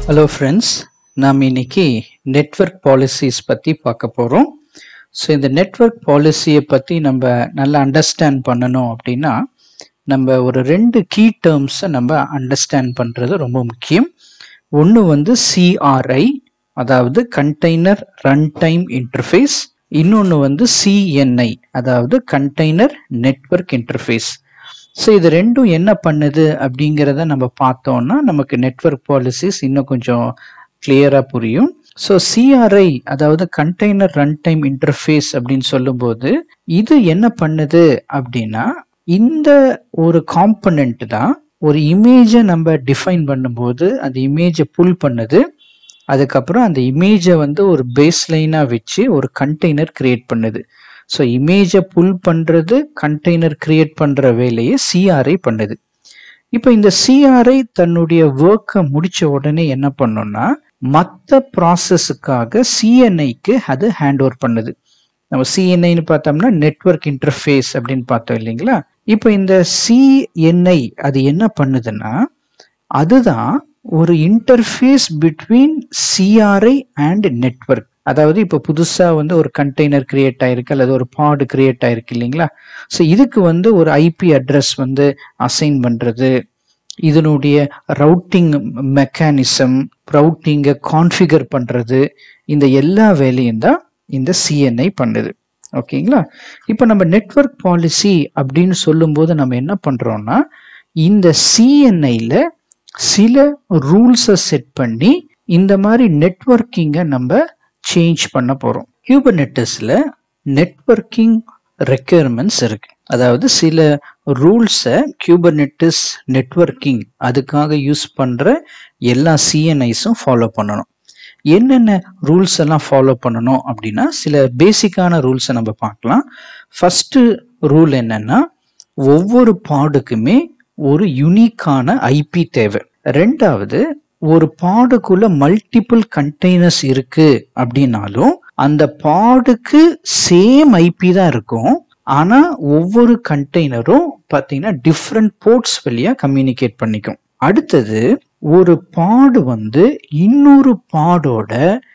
hello friends நாம் இன்னைக்கு network policies பற்றி பார்க்க போகிறோம் ஸோ இந்த நெட்வொர்க் பாலிசியை பற்றி நம்ம நல்லா அண்டர்ஸ்டாண்ட் பண்ணணும் அப்படின்னா நம்ம ஒரு ரெண்டு கீ டேர்ம்ஸை நம்ம அண்டர்ஸ்டாண்ட் பண்ணுறது ரொம்ப முக்கியம் ஒன்று வந்து சிஆர்ஐ அதாவது கண்டெய்னர் ரன் டைம் இன்டர்ஃபேஸ் இன்னொன்று வந்து சிஎன்ஐ அதாவது கண்டெய்னர் நெட்வொர்க் இன்டர்ஃபேஸ் ஸோ இது ரெண்டும் என்ன பண்ணுது அப்படிங்கிறத நம்ம பார்த்தோம்னா நமக்கு நெட்வொர்க் பாலிசிஸ் இன்னும் கொஞ்சம் கிளியராக புரியும் ஸோ சிஆர்ஐ அதாவது கண்டெய்னர் ரன் டைம் இன்டர்ஃபேஸ் அப்படின்னு சொல்லும்போது இது என்ன பண்ணுது அப்படின்னா இந்த ஒரு காம்பனண்ட் தான் ஒரு இமேஜை நம்ம டிஃபைன் பண்ணும்போது அந்த இமேஜை புல் பண்ணுது அதுக்கப்புறம் அந்த இமேஜை வந்து ஒரு பேஸ் லைனாக வச்சு ஒரு கண்டெய்னர் கிரியேட் பண்ணுது ஸோ இமேஜை புல் பண்ணுறது கண்டெய்னர் கிரியேட் பண்ணுற வேலையை சிஆர்ஐ பண்ணுது இப்போ இந்த சிஆர்ஐ தன்னுடைய ஒர்க்கை முடிச்ச உடனே என்ன பண்ணும்னா மற்ற ப்ராசஸுக்காக சிஎன்ஐக்கு அது ஹேண்ட் ஓவர் பண்ணுது நம்ம சிஎன்ஐன்னு பார்த்தோம்னா நெட்வொர்க் இன்டர்ஃபேஸ் அப்படின்னு பார்த்தோம் இல்லைங்களா இப்போ இந்த சிஎன்ஐ அது என்ன பண்ணுதுன்னா அதுதான் ஒரு interface between CRI and network அதாவது இப்போ புதுசாக வந்து ஒரு கண்டெய்னர் கிரியேட் ஆயிருக்கு அல்லது ஒரு பாடு கிரியேட் ஆயிருக்கு இல்லைங்களா ஸோ இதுக்கு வந்து ஒரு ஐபி அட்ரஸ் வந்து அசைன் பண்ணுறது இதனுடைய ரவுட்டிங் மெக்கானிசம் ரவுட்டிங்கை கான்ஃபிகர் பண்ணுறது இந்த எல்லா வேலையும் தான் இந்த சிஎன்ஐ பண்ணுது ஓகேங்களா இப்போ நம்ம நெட்வொர்க் பாலிசி அப்படின்னு சொல்லும்போது நம்ம என்ன பண்ணுறோம்னா இந்த சிஎன்ஐயில் சில ரூல்ஸை செட் பண்ணி இந்த மாதிரி நெட்வொர்க்கிங்கை நம்ம சேஞ்ச் பண்ண போகிறோம் கியூபர்நெட்டஸில் நெட்வொர்க்கிங் ரெக்யர்மெண்ட்ஸ் இருக்கு அதாவது சில ரூல்ஸை கியூபர்நெட்டிஸ் நெட்வொர்க்கிங் அதுக்காக யூஸ் பண்ணுற எல்லா சிஎன்ஐஸும் ஃபாலோ பண்ணணும் என்னென்ன ரூல்ஸ் எல்லாம் ஃபாலோ பண்ணணும் அப்படின்னா சில பேசிக்கான ரூல்ஸை நம்ம பார்க்கலாம் ஃபஸ்ட்டு ரூல் என்னன்னா ஒவ்வொரு பாடுக்குமே ஒரு யுனிக்கான ஐபி தேவை ரெண்டாவது ஒரு பாடுக்குள்ள மல்டிபிள் கண்டெய்னர்ஸ் இருக்கு அப்படின்னாலும் அந்த பாடுக்கு சேம் ஐபி தான் இருக்கும் ஆனா ஒவ்வொரு கண்டெய்னரும் பார்த்தீங்கன்னா டிஃப்ரெண்ட் போர்ட்ஸ் வழியா கம்யூனிகேட் பண்ணிக்கும் அடுத்தது ஒரு பாடு வந்து இன்னொரு பாடோட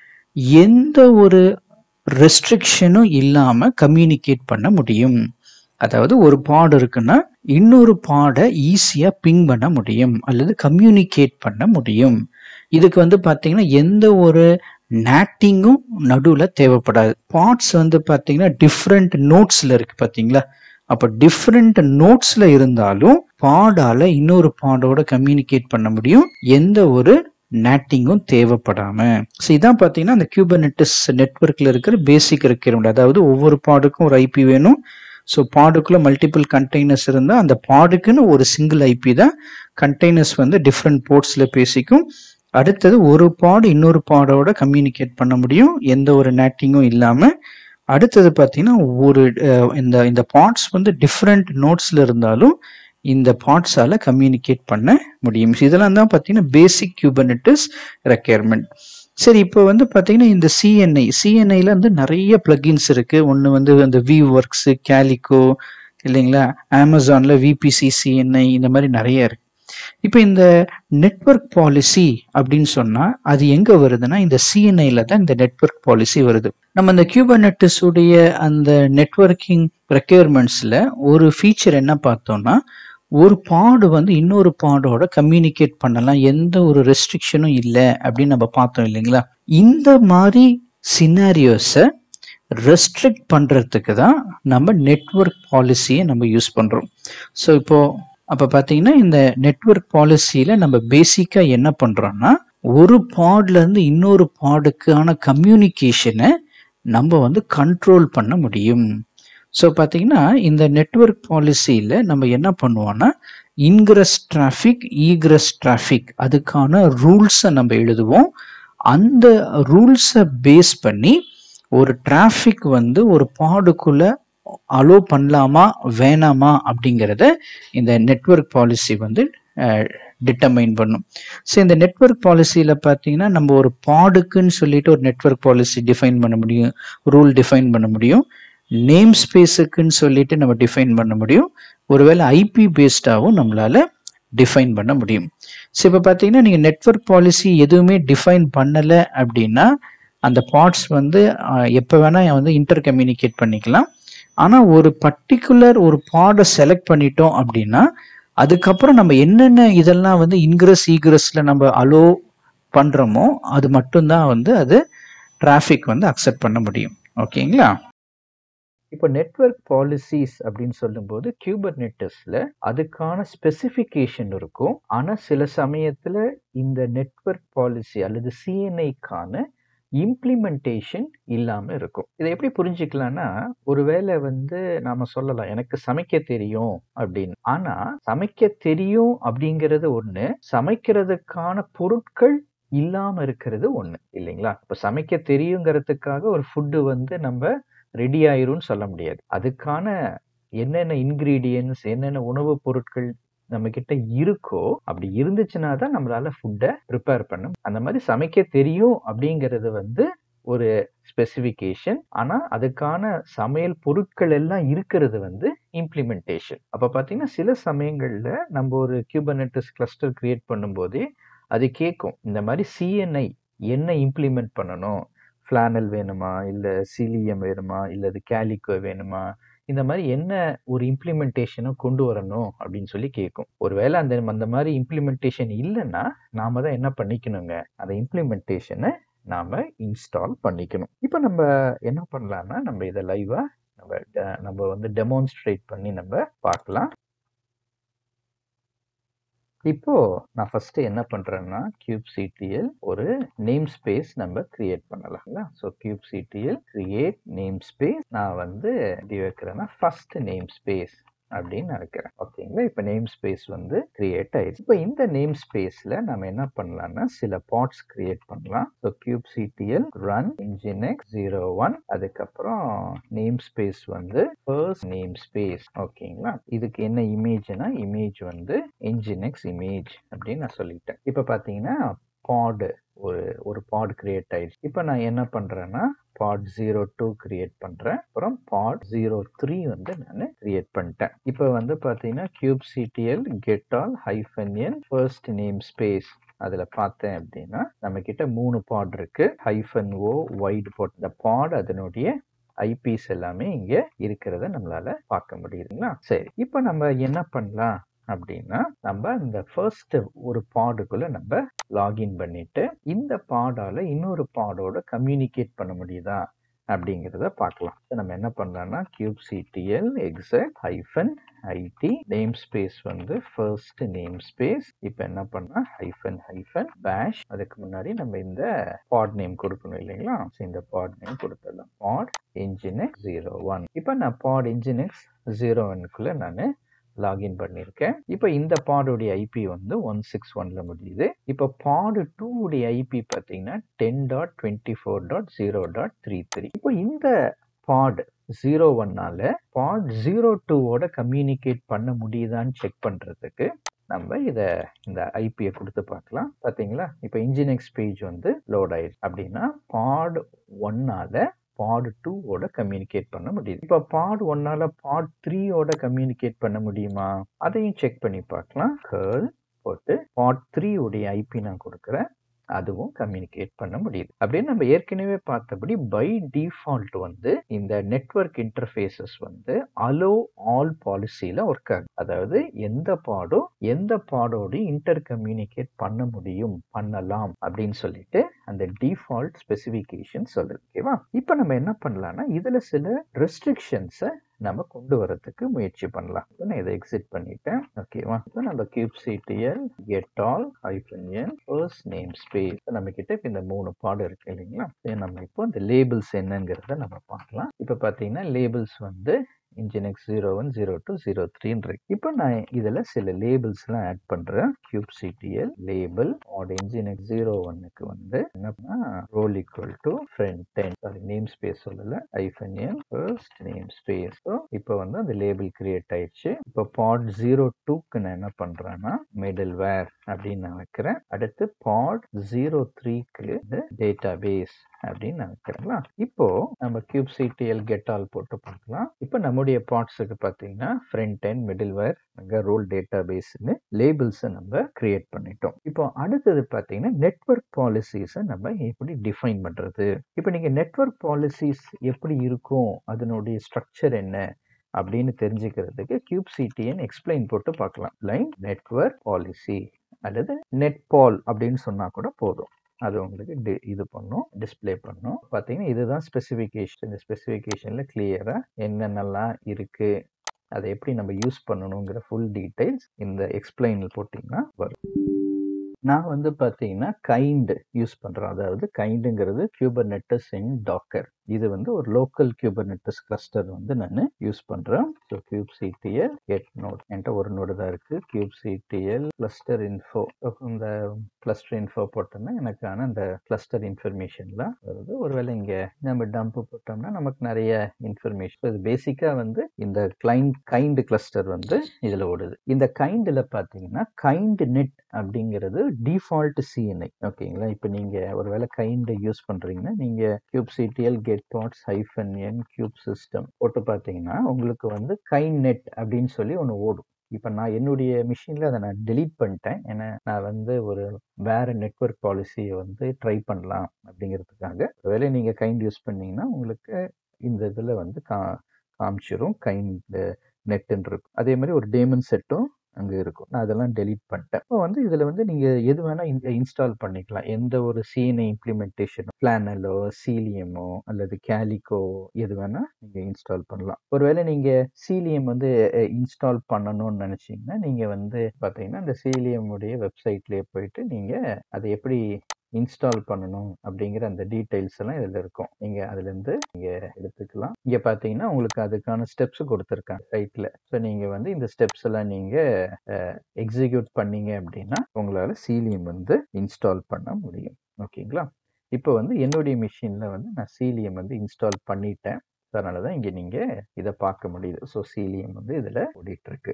எந்த ஒரு ரெஸ்ட்ரிக்ஷனும் இல்லாம கம்யூனிகேட் பண்ண முடியும் அதாவது ஒரு பாடு இருக்குன்னா இன்னொரு பாடை ஈஸியாக பிங் பண்ண முடியும் அல்லது கம்யூனிகேட் பண்ண முடியும் இதுக்கு வந்து பார்த்தீங்கன்னா எந்த ஒரு நேட்டிங்கும் நடுவில் தேவைப்படாது பார்ட்ஸ் வந்து பார்த்தீங்கன்னா டிஃப்ரெண்ட் நோட்ஸில் இருக்கு பார்த்தீங்களா அப்போ டிஃப்ரெண்ட் நோட்ஸில் இருந்தாலும் பாடால இன்னொரு பாடோட கம்யூனிகேட் பண்ண முடியும் எந்த ஒரு நேட்டிங்கும் தேவைப்படாம ஸோ இதான் பார்த்தீங்கன்னா அந்த கியூபர்நெட்டிஸ் நெட்ஒர்க்கில் இருக்கிற பேசிக் ரெக்யர்மெண்ட் அதாவது ஒவ்வொரு பாடுக்கும் ஒரு ஐபி வேணும் ஸோ பாடுக்குள்ள மல்டிபிள் கண்டெய்னர்ஸ் இருந்தால் அந்த பாடுக்குன்னு ஒரு சிங்கிள் ஐபி தான் கண்டெய்னர்ஸ் வந்து டிஃப்ரெண்ட் போர்ட்ஸில் பேசிக்கும் அடுத்தது ஒரு பாடு இன்னொரு பாடோட கம்யூனிகேட் பண்ண முடியும் எந்த ஒரு நேட்டிங்கும் இல்லாமல் அடுத்தது பார்த்தீங்கன்னா ஒரு இந்த இந்த பார்ட்ஸ் வந்து டிஃப்ரெண்ட் நோட்ஸில் இருந்தாலும் இந்த பார்ட்ஸால் கம்யூனிகேட் பண்ண முடியும் இதெல்லாம் தான் பார்த்தீங்கன்னா பேசிக் கியூபர்னெட்டிஸ் ரெக்யர்மெண்ட் சரி இப்போ வந்து பார்த்தீங்கன்னா இந்த சிஎன்ஐ சிஎன்ஐல வந்து நிறைய பிளகின்ஸ் இருக்கு ஒன்று வந்து அந்த வி ஒர்க்ஸ் கேலிகோ இல்லைங்களா அமேசான்ல விபிசி சிஎன்ஐ இந்த மாதிரி நிறைய இருக்கு இப்போ இந்த நெட்ஒர்க் பாலிசி அப்படின்னு சொன்னா அது எங்க வருதுன்னா இந்த சிஎன்ஐல தான் இந்த நெட்ஒர்க் பாலிசி வருது நம்ம இந்த கியூபர்நெட்டிஸ் உடைய அந்த நெட்ஒர்க்கிங் ரெக்யர்மெண்ட்ஸ்ல ஒரு ஃபீச்சர் என்ன பார்த்தோம்னா ஒரு பாடு வந்து இன்னொரு பாடோட கம்யூனிகேட் பண்ணலாம் எந்த ஒரு ரெஸ்ட்ரிக்ஷனும் இல்லை அப்படின்னு நம்ம பார்த்தோம் இல்லைங்களா இந்த மாதிரி சினாரியோஸை ரெஸ்ட்ரிக்ட் பண்ணுறதுக்கு தான் நம்ம நெட்ஒர்க் பாலிசியை நம்ம யூஸ் பண்ணுறோம் ஸோ இப்போ அப்போ பார்த்தீங்கன்னா இந்த நெட்ஒர்க் பாலிசியில் நம்ம பேசிக்காக என்ன பண்ணுறோம்னா ஒரு பாட்லேருந்து இன்னொரு பாடுக்கான கம்யூனிகேஷனை நம்ம வந்து கண்ட்ரோல் பண்ண முடியும் ஸோ பார்த்தீங்கன்னா இந்த நெட்ஒர்க் பாலிசியில் நம்ம என்ன பண்ணுவோம்னா இன்கிரஸ் டிராஃபிக் ஈக்ரஸ் டிராஃபிக் அதுக்கான ரூல்ஸை நம்ம எழுதுவோம் அந்த ரூல்ஸை பேஸ் பண்ணி ஒரு டிராஃபிக் வந்து ஒரு பாடுக்குள்ள அலோ பண்ணலாமா வேணாமா அப்படிங்கிறத இந்த நெட்ஒர்க் பாலிசி வந்து டிட்டர்மைன் பண்ணும் ஸோ இந்த நெட்ஒர்க் பாலிசியில் பார்த்தீங்கன்னா நம்ம ஒரு பாடுக்குன்னு சொல்லிட்டு ஒரு நெட்ஒர்க் பாலிசி டிஃபைன் பண்ண முடியும் ரூல் டிஃபைன் பண்ண முடியும் நேம் ஸ்பேஸுக்குன்னு சொல்லிட்டு நம்ம டிஃபைன் பண்ண முடியும் ஒருவேளை ஐபி பேஸ்டாகவும் நம்மளால டிஃபைன் பண்ண முடியும் ஸோ இப்போ பார்த்தீங்கன்னா நீங்கள் நெட்வொர்க் பாலிசி எதுவுமே டிஃபைன் பண்ணலை அப்படின்னா அந்த பார்ட்ஸ் வந்து எப்போ வேணால் வந்து இன்டர் கம்யூனிகேட் பண்ணிக்கலாம் ஆனால் ஒரு பர்டிகுலர் ஒரு பாடை செலக்ட் பண்ணிட்டோம் அப்படின்னா அதுக்கப்புறம் நம்ம என்னென்ன இதெல்லாம் வந்து இன்கிரஸ் ஈக்ரஸில் நம்ம அலோ பண்ணுறோமோ அது மட்டும்தான் வந்து அது டிராஃபிக் வந்து அக்செப்ட் பண்ண முடியும் ஓகேங்களா இப்போ நெட்வொர்க் பாலிசிஸ் அப்படின்னு சொல்லும்போது கியூபர்நெட்டஸில் அதுக்கான ஸ்பெசிஃபிகேஷன் இருக்கும் ஆனால் சில சமயத்தில் இந்த நெட்வொர்க் பாலிசி அல்லது சிஎன்ஐக்கான இம்ப்ளிமெண்டேஷன் இல்லாமல் இருக்கும் இதை எப்படி புரிஞ்சுக்கலாம்னா ஒருவேளை வந்து நாம சொல்லலாம் எனக்கு சமைக்க தெரியும் அப்படின்னு ஆனா சமைக்க தெரியும் அப்படிங்கிறது ஒண்ணு சமைக்கிறதுக்கான பொருட்கள் இல்லாம இருக்கிறது ஒண்ணு இல்லைங்களா இப்ப சமைக்க தெரியுங்கிறதுக்காக ஒரு ஃபுட்டு வந்து நம்ம ரெடி ஆயிரும்னு சொல்ல முடியாது அதுக்கான என்னென்ன இன்கிரீடியன்ஸ் என்னென்ன உணவுப் பொருட்கள் நம்ம கிட்ட இருக்கோ அப்படி இருந்துச்சுன்னா தான் நம்மளால ஃபுட்டை ப்ரிப்பேர் பண்ண அந்த மாதிரி சமைக்க தெரியும் அப்படிங்கிறது வந்து ஒரு ஸ்பெசிஃபிகேஷன் ஆனா அதுக்கான சமையல் பொருட்கள் எல்லாம் இருக்கிறது வந்து இம்ப்ளிமெண்டேஷன் அப்ப பாத்தீங்கன்னா சில சமயங்கள்ல நம்ம ஒரு கியூபர்நெட்டிஸ் கிளஸ்டர் கிரியேட் பண்ணும்போதே அது கேட்கும் இந்த மாதிரி சிஎன்ஐ என்ன இம்ப்ளிமெண்ட் பண்ணணும் ஃபிளானல் வேணுமா இல்லை சிலியம் வேணுமா இல்லை அது கேலிக்கோ வேணுமா இந்த மாதிரி என்ன ஒரு இம்ப்ளிமெண்டேஷனை கொண்டு வரணும் அப்படின்னு சொல்லி கேட்கும் ஒருவேளை அந்த அந்த மாதிரி இம்ப்ளிமெண்டேஷன் இல்லைன்னா நாம தான் என்ன பண்ணிக்கணுங்க அந்த இம்ப்ளிமெண்டேஷனை நாம இன்ஸ்டால் பண்ணிக்கணும் இப்போ நம்ம என்ன பண்ணலாம்னா நம்ம இதை லைவா நம்ம நம்ம வந்து டெமான்ஸ்ட்ரேட் பண்ணி நம்ம பார்க்கலாம் இப்போ நான் ஃபர்ஸ்ட் என்ன பண்றேன்னா கியூப் சிடிஎல் ஒரு நேம் ஸ்பேஸ் நம்ம கிரியேட் பண்ணலாம்ல so kube CTL create name namespace நான் வந்து எப்படி வைக்கிறேன்னா ஃபர்ஸ்ட் நேம் ஸ்பேஸ் அப்படின்னு நினைக்கிறேன் ஓகேங்களா இப்போ நேம் ஸ்பேஸ் வந்து கிரியேட் ஆயிடுச்சு இப்போ இந்த நேம் ஸ்பேஸ்ல நம்ம என்ன பண்ணலாம்னா சில பாட்ஸ் கிரியேட் பண்ணலாம் so kube CTL run nginx zero one அதுக்கப்புறம் நேம் ஸ்பேஸ் வந்து ஃபர்ஸ்ட் நேம் ஸ்பேஸ் ஓகேங்களா இதுக்கு என்ன இமேஜ்னா இமேஜ் வந்து இன்ஜினெக்ஸ் இமேஜ் அப்படின்னு நான் சொல்லிட்டேன் இப்போ பார்த்தீங்கன்னா பாடு ஒரு ஒரு பாட் கிரியேட் ஆயிடுச்சு இப்போ நான் என்ன பண்றேன்னா பாட் ஜீரோ டூ கிரியேட் பண்றேன் அப்புறம் பாட் ஜீரோ த்ரீ வந்து நான் கிரியேட் பண்ணிட்டேன் இப்போ வந்து பார்த்தீங்கன்னா kube CTL get all hyphen N first name namespace அதில் பார்த்தேன் அப்படின்னா நம்ம கிட்ட மூணு பாட் இருக்கு ஹைஃபன் ஓ வைட் பாட் இந்த பாட் அதனுடைய ஐபிஸ் எல்லாமே இங்க இருக்கிறத நம்மளால பார்க்க முடியுதுங்களா சரி இப்போ நம்ம என்ன பண்ணலாம் அப்படின்னா நம்ம இந்த ஃபர்ஸ்ட் ஒரு பாடுக்குள்ள நம்ம லாகின் பண்ணிட்டு இந்த பாடால இன்னொரு பாடோட கம்யூனிகேட் பண்ண முடியுதா அப்படிங்கிறத பார்க்கலாம் நம்ம என்ன பண்ணலாம்னா kube CTL exec hyphen IT name space வந்து ஃபர்ஸ்ட் நேம் ஸ்பேஸ் இப்போ என்ன பண்ணா ஹைஃபன் ஹைஃபன் பேஷ் அதுக்கு முன்னாடி நம்ம இந்த பாட் நேம் கொடுக்கணும் இல்லைங்களா இந்த பாட் நேம் கொடுத்துடலாம் பாட் இன்ஜினெக்ஸ் ஜீரோ ஒன் இப்போ நான் பாட் இன்ஜினெக்ஸ் ஜீரோ ஒன்னுக்குள்ள நான் லாகின் பண்ணியிருக்கேன் இப்போ இந்த பாடோடைய ஐபி வந்து ஒன் சிக்ஸ் ஒன்ல முடியுது இப்போ பாடு டூ உடைய ஐபி பார்த்தீங்கன்னா ten dot twenty four dot zero dot three three இப்போ இந்த பாட் ஜீரோ ஒன்னால பாட் ஜீரோ டூவோட கம்யூனிகேட் பண்ண முடியுதான்னு செக் பண்றதுக்கு நம்ம இதை இந்த ஐபியை கொடுத்து பார்க்கலாம் பார்த்தீங்களா இப்போ இன்ஜினிக்ஸ் பேஜ் வந்து லோட் ஆயிடுச்சு அப்படின்னா பாட் ஒன்னால பாட் டூவோட கம்யூனிகேட் பண்ண முடியுது இப்போ பாட் ஒன்னால பாட் த்ரீயோட கம்யூனிகேட் பண்ண முடியுமா அதையும் செக் பண்ணி பார்க்கலாம் கேர்ள் போட்டு பாட் த்ரீ உடைய ஐபி நான் கொடுக்குறேன் அதுவும் கம்யூனிகேட் பண்ண முடியுது அப்படின்னு நம்ம ஏற்கனவே பார்த்தபடி பை டிஃபால்ட் வந்து இந்த நெட்ஒர்க் இன்டர்ஃபேசஸ் வந்து அலோ ஆல் பாலிசியில ஒர்க் ஆகும் அதாவது எந்த பாடும் எந்த பாடோடையும் இன்டர் கம்யூனிகேட் பண்ண முடியும் பண்ணலாம் அப்படின்னு சொல்லிட்டு அந்த டிஃபால்ட் ஸ்பெசிஃபிகேஷன் சொல்லுது ஓகேவா இப்போ நம்ம என்ன பண்ணலாம்னா இதுல சில ரெஸ்ட்ரிக்ஷன்ஸை நம்ம கொண்டு வரதுக்கு முயற்சி பண்ணலாம் இப்போ நான் இதை எக்ஸிட் பண்ணிட்டேன் ஓகேவா இப்போ நம்ம kube CTL get all hyphen N first name namespace நம்ம கிட்ட இப்போ இந்த மூணு பாடம் இருக்கு இல்லைங்களா நம்ம இப்போ இந்த லேபிள்ஸ் என்னங்கிறத நம்ம பார்க்கலாம் இப்போ பார்த்தீங்கன்னா லேபிள்ஸ் வந்து nginx zero one zero two zero த்ரீன்னு இருக்கு இப்போ நான் இதில் சில லேபிள்ஸ்லாம் ஆட் பண்ணுறேன் kube CTL label add nginx zero ஒன்னுக்கு வந்து என்னன்னா role equal to frontend sorry namespace சொல்லல hyphen N first name namespace so இப்போ வந்து அந்த லேபிள் கிரியேட் ஆயிடுச்சு இப்போ பாட் ஜீரோ டூக்கு நான் என்ன பண்ணுறேன்னா மிடில் வேர் அப்படின்னு நான் வைக்கிறேன் அடுத்து பாட் ஜீரோ த்ரீக்கு டேட்டா பேஸ் அப்படின்னு நினைக்கிறீங்களா இப்போ நம்ம கியூப் சிடிஎல் கெட் ஆல் போட்டு பார்க்கலாம் இப்போ நம்முடைய பார்ட்ஸுக்கு பார்த்தீங்கன்னா ஃப்ரண்ட் அண்ட் மிடில் வேர் அங்கே ரோல் டேட்டா பேஸ்னு லேபிள்ஸை நம்ம கிரியேட் பண்ணிட்டோம் இப்போ அடுத்தது பார்த்தீங்கன்னா நெட்ஒர்க் பாலிசிஸை நம்ம எப்படி டிஃபைன் பண்ணுறது இப்போ நீங்கள் நெட்ஒர்க் பாலிசிஸ் எப்படி இருக்கும் அதனுடைய ஸ்ட்ரக்சர் என்ன அப்படின்னு தெரிஞ்சுக்கிறதுக்கு கியூப் சிடிஎன் எக்ஸ்பிளைன் போட்டு பார்க்கலாம் லைன் நெட்ஒர்க் பாலிசி அல்லது நெட்பால் அப்படின்னு சொன்னால் கூட போதும் அது உங்களுக்கு டி இது பண்ணும் டிஸ்பிளே பண்ணும் பார்த்தீங்கன்னா இதுதான் ஸ்பெசிஃபிகேஷன் இந்த ஸ்பெசிஃபிகேஷனில் கிளியராக என்னென்னலாம் இருக்குது அதை எப்படி நம்ம யூஸ் பண்ணணுங்கிற ஃபுல் டீட்டெயில்ஸ் இந்த எக்ஸ்பிளைனில் போட்டிங்கன்னா வரும் நான் வந்து பார்த்தீங்கன்னா கைண்ட் யூஸ் பண்ணுறேன் அதாவது கைண்டுங்கிறது கியூபர்நெட்டஸ் இன் டாக்கர் இது வந்து ஒரு லோக்கல் கியூபர்நெட்டஸ் கிளஸ்டர் வந்து நான் யூஸ் பண்ணுறேன் so kube CTL get node என்கிட்ட ஒரு நோடு தான் இருக்குது கியூப் சிடிஎல் கிளஸ்டர் இன்ஃபோ இந்த கிளஸ்டர் இன்ஃபோ போட்டோம்னா எனக்கான அந்த கிளஸ்டர் இன்ஃபர்மேஷன்லாம் வருது ஒருவேளை இங்கே நம்ம டம்ப் போட்டோம்னா நமக்கு நிறைய இன்ஃபர்மேஷன் இது பேசிக்காக வந்து இந்த கிளைண்ட் கைண்ட் கிளஸ்டர் வந்து இதில் ஓடுது இந்த கைண்டில் பார்த்தீங்கன்னா கைண்ட் நெட் அப்படிங்கிறது டிஃபால்ட் சிஎன்ஐ ஓகேங்களா இப்போ நீங்கள் ஒருவேளை கைண்டை யூஸ் பண்ணுறீங்கன்னா நீங்கள் kube CTL get pods hyphen N kube system போட்டு பார்த்தீங்கன்னா உங்களுக்கு வந்து கைண்ட் நெட் அப்படின்னு சொல்லி ஒன்று ஓடும் இப்போ நான் என்னுடைய மிஷினில் அதை நான் டெலீட் பண்ணிட்டேன் ஏன்னா நான் வந்து ஒரு வேற நெட்ஒர்க் பாலிசியை வந்து ட்ரை பண்ணலாம் அப்படிங்கிறதுக்காக ஒருவேளை நீங்கள் கைண்ட் யூஸ் பண்ணீங்கன்னா உங்களுக்கு இந்த இதில் வந்து கா காமிச்சிரும் கைண்ட் நெட்டுன்னு இருக்கும் அதே மாதிரி ஒரு டேமன் செட்டும் அங்கே இருக்கும் நான் அதெல்லாம் டெலீட் பண்ணிட்டேன் இப்போ வந்து இதில் வந்து நீங்கள் எது வேணால் இன்ஸ்டால் பண்ணிக்கலாம் எந்த ஒரு சிஎன்ஐ இம்ப்ளிமெண்டேஷன் பிளானலோ சீலியமோ அல்லது கேலிக்கோ எது வேணால் நீங்கள் இன்ஸ்டால் பண்ணலாம் ஒருவேளை நீங்கள் சீலியம் வந்து இன்ஸ்டால் பண்ணணும்னு நினச்சிங்கன்னா நீங்கள் வந்து பார்த்தீங்கன்னா இந்த சீலியமுடைய வெப்சைட்லேயே போயிட்டு நீங்கள் அதை எப்படி இன்ஸ்டால் பண்ணணும் அப்படிங்கிற அந்த டீட்டெயில்ஸ் எல்லாம் இதில் இருக்கும் நீங்கள் அதுலேருந்து நீங்கள் எடுத்துக்கலாம் இங்கே பார்த்தீங்கன்னா உங்களுக்கு அதுக்கான ஸ்டெப்ஸ் கொடுத்துருக்காங்க சைட்டில் ஸோ நீங்கள் வந்து இந்த ஸ்டெப்ஸ் எல்லாம் நீங்கள் எக்ஸிக்யூட் பண்ணீங்க அப்படின்னா உங்களால் சீலியம் வந்து இன்ஸ்டால் பண்ண முடியும் ஓகேங்களா இப்போ வந்து என்னுடைய மிஷினில் வந்து நான் சீலியம் வந்து இன்ஸ்டால் பண்ணிட்டேன் அதனால தான் இங்கே நீங்கள் இதை பார்க்க முடியுது ஸோ சீலியம் வந்து இதில் ஓடிட்டுருக்கு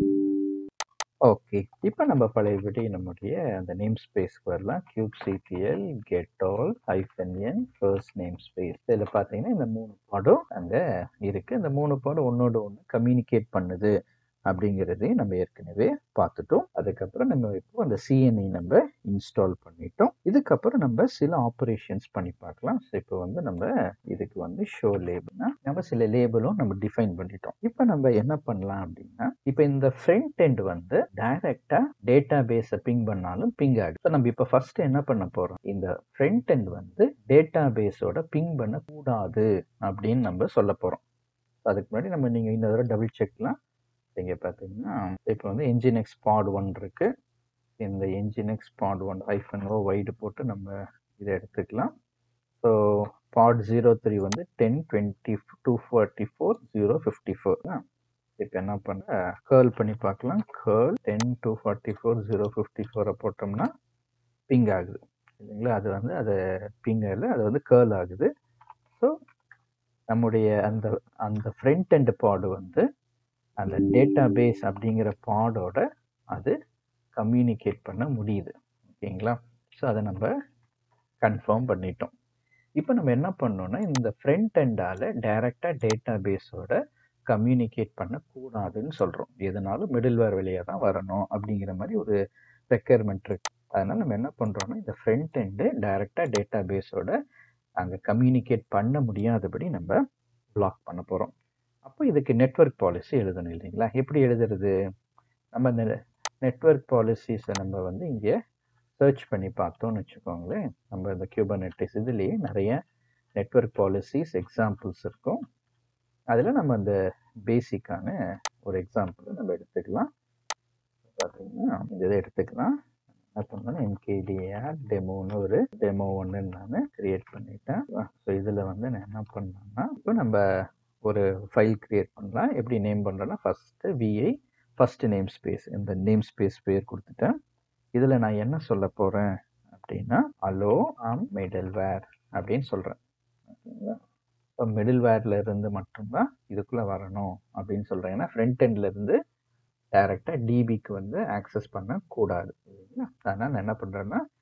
ஓகே இப்போ நம்ம பழையபடி நம்முடைய அந்த நேம் ஸ்பேஸ்க்கு வரலாம் kube CTL get all hyphen N first name namespace இதில் பார்த்தீங்கன்னா இந்த மூணு பாடம் அங்கே இருக்குது இந்த மூணு பாடம் ஒன்றோட ஒன்று கம்யூனிகேட் பண்ணுது அப்படிங்கிறதையும் நம்ம ஏற்கனவே பார்த்துட்டோம் அதுக்கப்புறம் நம்ம இப்போ அந்த சிஎன்ஐ நம்ம இன்ஸ்டால் பண்ணிட்டோம் இதுக்கப்புறம் நம்ம சில ஆப்ரேஷன்ஸ் பண்ணி பார்க்கலாம் ஸோ இப்போ வந்து நம்ம இதுக்கு வந்து ஷோ லேபிள்னா நம்ம சில லேபிளும் நம்ம டிஃபைன் பண்ணிட்டோம் இப்போ நம்ம என்ன பண்ணலாம் அப்படின்னா இப்போ இந்த ஃப்ரண்ட் எண்ட் வந்து டைரக்டா டேட்டா பேஸை பிங் பண்ணாலும் பிங் ஆகுது ஸோ நம்ம இப்போ ஃபர்ஸ்ட் என்ன பண்ண போறோம் இந்த ஃப்ரண்ட் எண்ட் வந்து டேட்டா பேஸோட பிங் பண்ண கூடாது அப்படின்னு நம்ம சொல்ல போறோம் அதுக்கு முன்னாடி நம்ம நீங்க இந்த தடவை டபுள் செக்லாம் இங்கே பார்த்தீங்கன்னா இப்போ வந்து என்ஜினெக்ஸ் பாட் ஒன் இருக்கு இந்த என்ஜினெக்ஸ் பாட் ஒன் ஐஃபன் ஓ வைடு போட்டு நம்ம இதை எடுத்துக்கலாம் ஸோ பாட் ஜீரோ த்ரீ வந்து ten twenty two forty four zero fifty four இப்போ என்ன பண்ண கேர்ள் பண்ணி பார்க்கலாம் curl ten two forty four zero fifty ஃபோரை போட்டோம்னா பிங் ஆகுது இல்லைங்களா அது வந்து அது பிங் ஆகல அது வந்து கேர்ள் ஆகுது ஸோ நம்முடைய அந்த அந்த ஃப்ரண்ட் எண்ட் பாடு வந்து அந்த டேட்டா பேஸ் அப்படிங்கிற பாடோட அது கம்யூனிகேட் பண்ண முடியுது ஓகேங்களா ஸோ அதை நம்ம கன்ஃபார்ம் பண்ணிட்டோம் இப்போ நம்ம என்ன பண்ணோம்னா இந்த ஃப்ரண்ட் எண்டால் டைரெக்டாக டேட்டா பேஸோட கம்யூனிகேட் பண்ணக்கூடாதுன்னு சொல்கிறோம் எதனாலும் மிடில்வேர் வழியாக தான் வரணும் அப்படிங்கிற மாதிரி ஒரு ரெக்குயர்மெண்ட் இருக்கு அதனால் நம்ம என்ன பண்ணுறோம்னா இந்த ஃப்ரண்ட் எண்டு டைரெக்டாக டேட்டா பேஸோட அங்கே கம்யூனிகேட் பண்ண முடியாதபடி நம்ம பிளாக் பண்ண போகிறோம் அப்போ இதுக்கு நெட்ஒர்க் பாலிசி எழுதணும் இல்லைங்களா எப்படி எழுதுறது நம்ம இந்த நெட்ஒர்க் பாலிசிஸை நம்ம வந்து இங்கே சர்ச் பண்ணி பார்த்தோம்னு வச்சுக்கோங்களேன் நம்ம இந்த கியூபர்நெட்டிஸ் இதுலேயே நிறைய நெட்ஒர்க் பாலிசிஸ் எக்ஸாம்பிள்ஸ் இருக்கும் அதில் நம்ம அந்த பேசிக்கான ஒரு எக்ஸாம்பிள் நம்ம எடுத்துக்கலாம் பார்த்தீங்கன்னா இந்த இதை எடுத்துக்கலாம் என்ன பண்ணணும் எம்கேடிஆர் டெமோன்னு ஒரு டெமோ ஒன்று நான் கிரியேட் பண்ணிட்டேன் ஸோ இதில் வந்து நான் என்ன பண்ணேன்னா இப்போ நம்ம ஒரு ஃபைல் கிரியேட் பண்ணலாம் எப்படி நேம் பண்ணுறேன்னா ஃபஸ்ட்டு விஐ ஃபஸ்ட்டு நேம் ஸ்பேஸ் இந்த நேம் ஸ்பேஸ் பேர் கொடுத்துட்டேன் இதில் நான் என்ன சொல்ல போகிறேன் அப்படின்னா அலோ ஆம் மிடில்வேர் அப்படின்னு சொல்கிறேன் ஓகேங்களா இப்போ மிடில்வேரில் இருந்து மட்டும்தான் இதுக்குள்ளே வரணும் அப்படின்னு சொல்கிறேன் ஏன்னா ஃப்ரண்ட் எண்ட்லேருந்து டைரெக்டாக டிபிக்கு வந்து ஆக்சஸ் பண்ணக்கூடாது இல்லைங்களா அதனால் நான் என்ன பண்ணுறேன்னா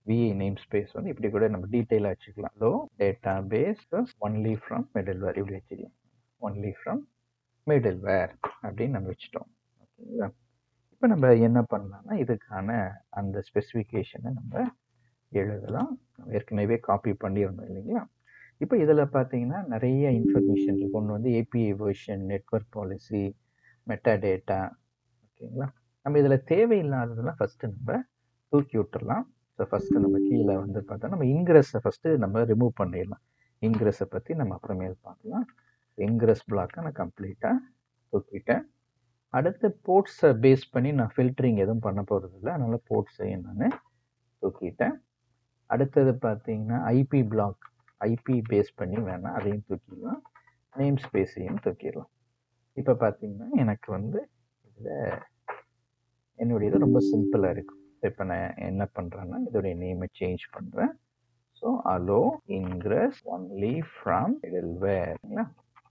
விஐ நேம் ஸ்பேஸ் வந்து இப்படி கூட நம்ம டீட்டெயிலாக வச்சுக்கலாம் allow database only from middleware இப்படி வச்சுக்கலாம் ஒன்லி ஃப்ரம் மிடில்வேர் அப்படின்னு நம்ம வச்சுட்டோம் ஓகேங்களா இப்போ நம்ம என்ன பண்ணலாம்னா இதுக்கான அந்த ஸ்பெசிஃபிகேஷனை நம்ம எழுதலாம் நம்ம ஏற்கனவே காப்பி பண்ணியிருந்தோம் இல்லைங்களா இப்போ இதில் பார்த்தீங்கன்னா நிறைய இன்ஃபர்மேஷன் இருக்கு ஒன்று வந்து API version network policy metadata ஓகேங்களா நம்ம இதில் தேவையில்லாததெல்லாம் ஃபஸ்ட்டு நம்ம தூக்கி விட்டுறலாம் ஸோ ஃபஸ்ட்டு நம்ம கீழே வந்து பார்த்தா நம்ம இன்க்ரெஸை ஃபஸ்ட்டு நம்ம ரிமூவ் பண்ணிடலாம் இன்க்ரெஸை பற்றி நம்ம அப்புறமேல் பார்க்கலாம் இன்க்ரெஸ் பிளாக்கை நான் கம்ப்ளீட்டாக தூக்கிட்டேன் அடுத்து போர்ட்ஸை பேஸ் பண்ணி நான் ஃபில்டரிங் எதுவும் பண்ண போகிறது இல்லை அதனால் போர்ட்ஸையும் நான் தூக்கிட்டேன் அடுத்தது பார்த்தீங்கன்னா ஐபி பிளாக் ஐபி பேஸ் பண்ணி வேணாம் அதையும் தூக்கிடலாம் நேம் ஸ்பேஸையும் தூக்கிடலாம் இப்போ பார்த்தீங்கன்னா எனக்கு வந்து இதில் என்னுடைய இது ரொம்ப சிம்பிளாக இருக்கும் இப்போ நான் என்ன பண்ணுறேன்னா இதோடைய நேமை சேஞ்ச் பண்ணுறேன் so allow ingress only from மிடில்வேர்ங்களா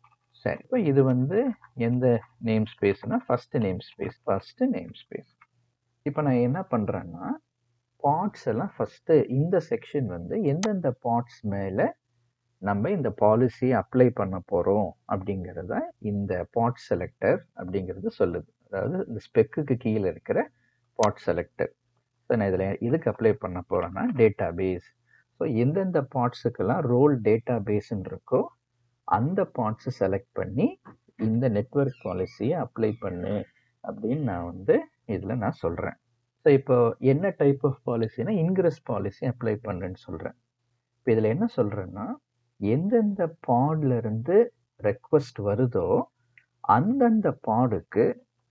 சரி இப்போ இது வந்து எந்த நேம் ஸ்பேஸ்னால் first name space first name space இப்போ நான் என்ன பண்ணுறேன்னா பார்ட்ஸ் எல்லாம் ஃபஸ்ட்டு இந்த செக்ஷன் வந்து எந்தெந்த பார்ட்ஸ் மேலே நம்ம இந்த பாலிசியை அப்ளை பண்ண போகிறோம் அப்படிங்கிறத இந்த பார்ட் செலக்டர் அப்படிங்கிறது சொல்லுது அதாவது இந்த ஸ்பெக்குக்கு கீழே இருக்கிற பார்ட் செலக்டர் ஸோ நான் இதில் இதுக்கு அப்ளை பண்ண போகிறேன்னா டேட்டா பேஸ் ஸோ எந்தெந்த பார்ட்ஸுக்கெல்லாம் ரோல் டேட்டா பேஸ்ன்னு இருக்கோ அந்த பார்ட்ஸை செலக்ட் பண்ணி இந்த நெட்ஒர்க் பாலிசியை அப்ளை பண்ணு அப்படின்னு நான் வந்து இதில் நான் சொல்கிறேன் ஸோ இப்போ என்ன டைப் ஆஃப் பாலிசினா இன்க்ரெஸ் பாலிசி அப்ளை பண்ணுன்னு சொல்கிறேன் இப்போ இதில் என்ன சொல்கிறேன்னா எந்தெந்த பாட்ல இருந்து ரெக்வஸ்ட் வருதோ அந்தந்த பாடுக்கு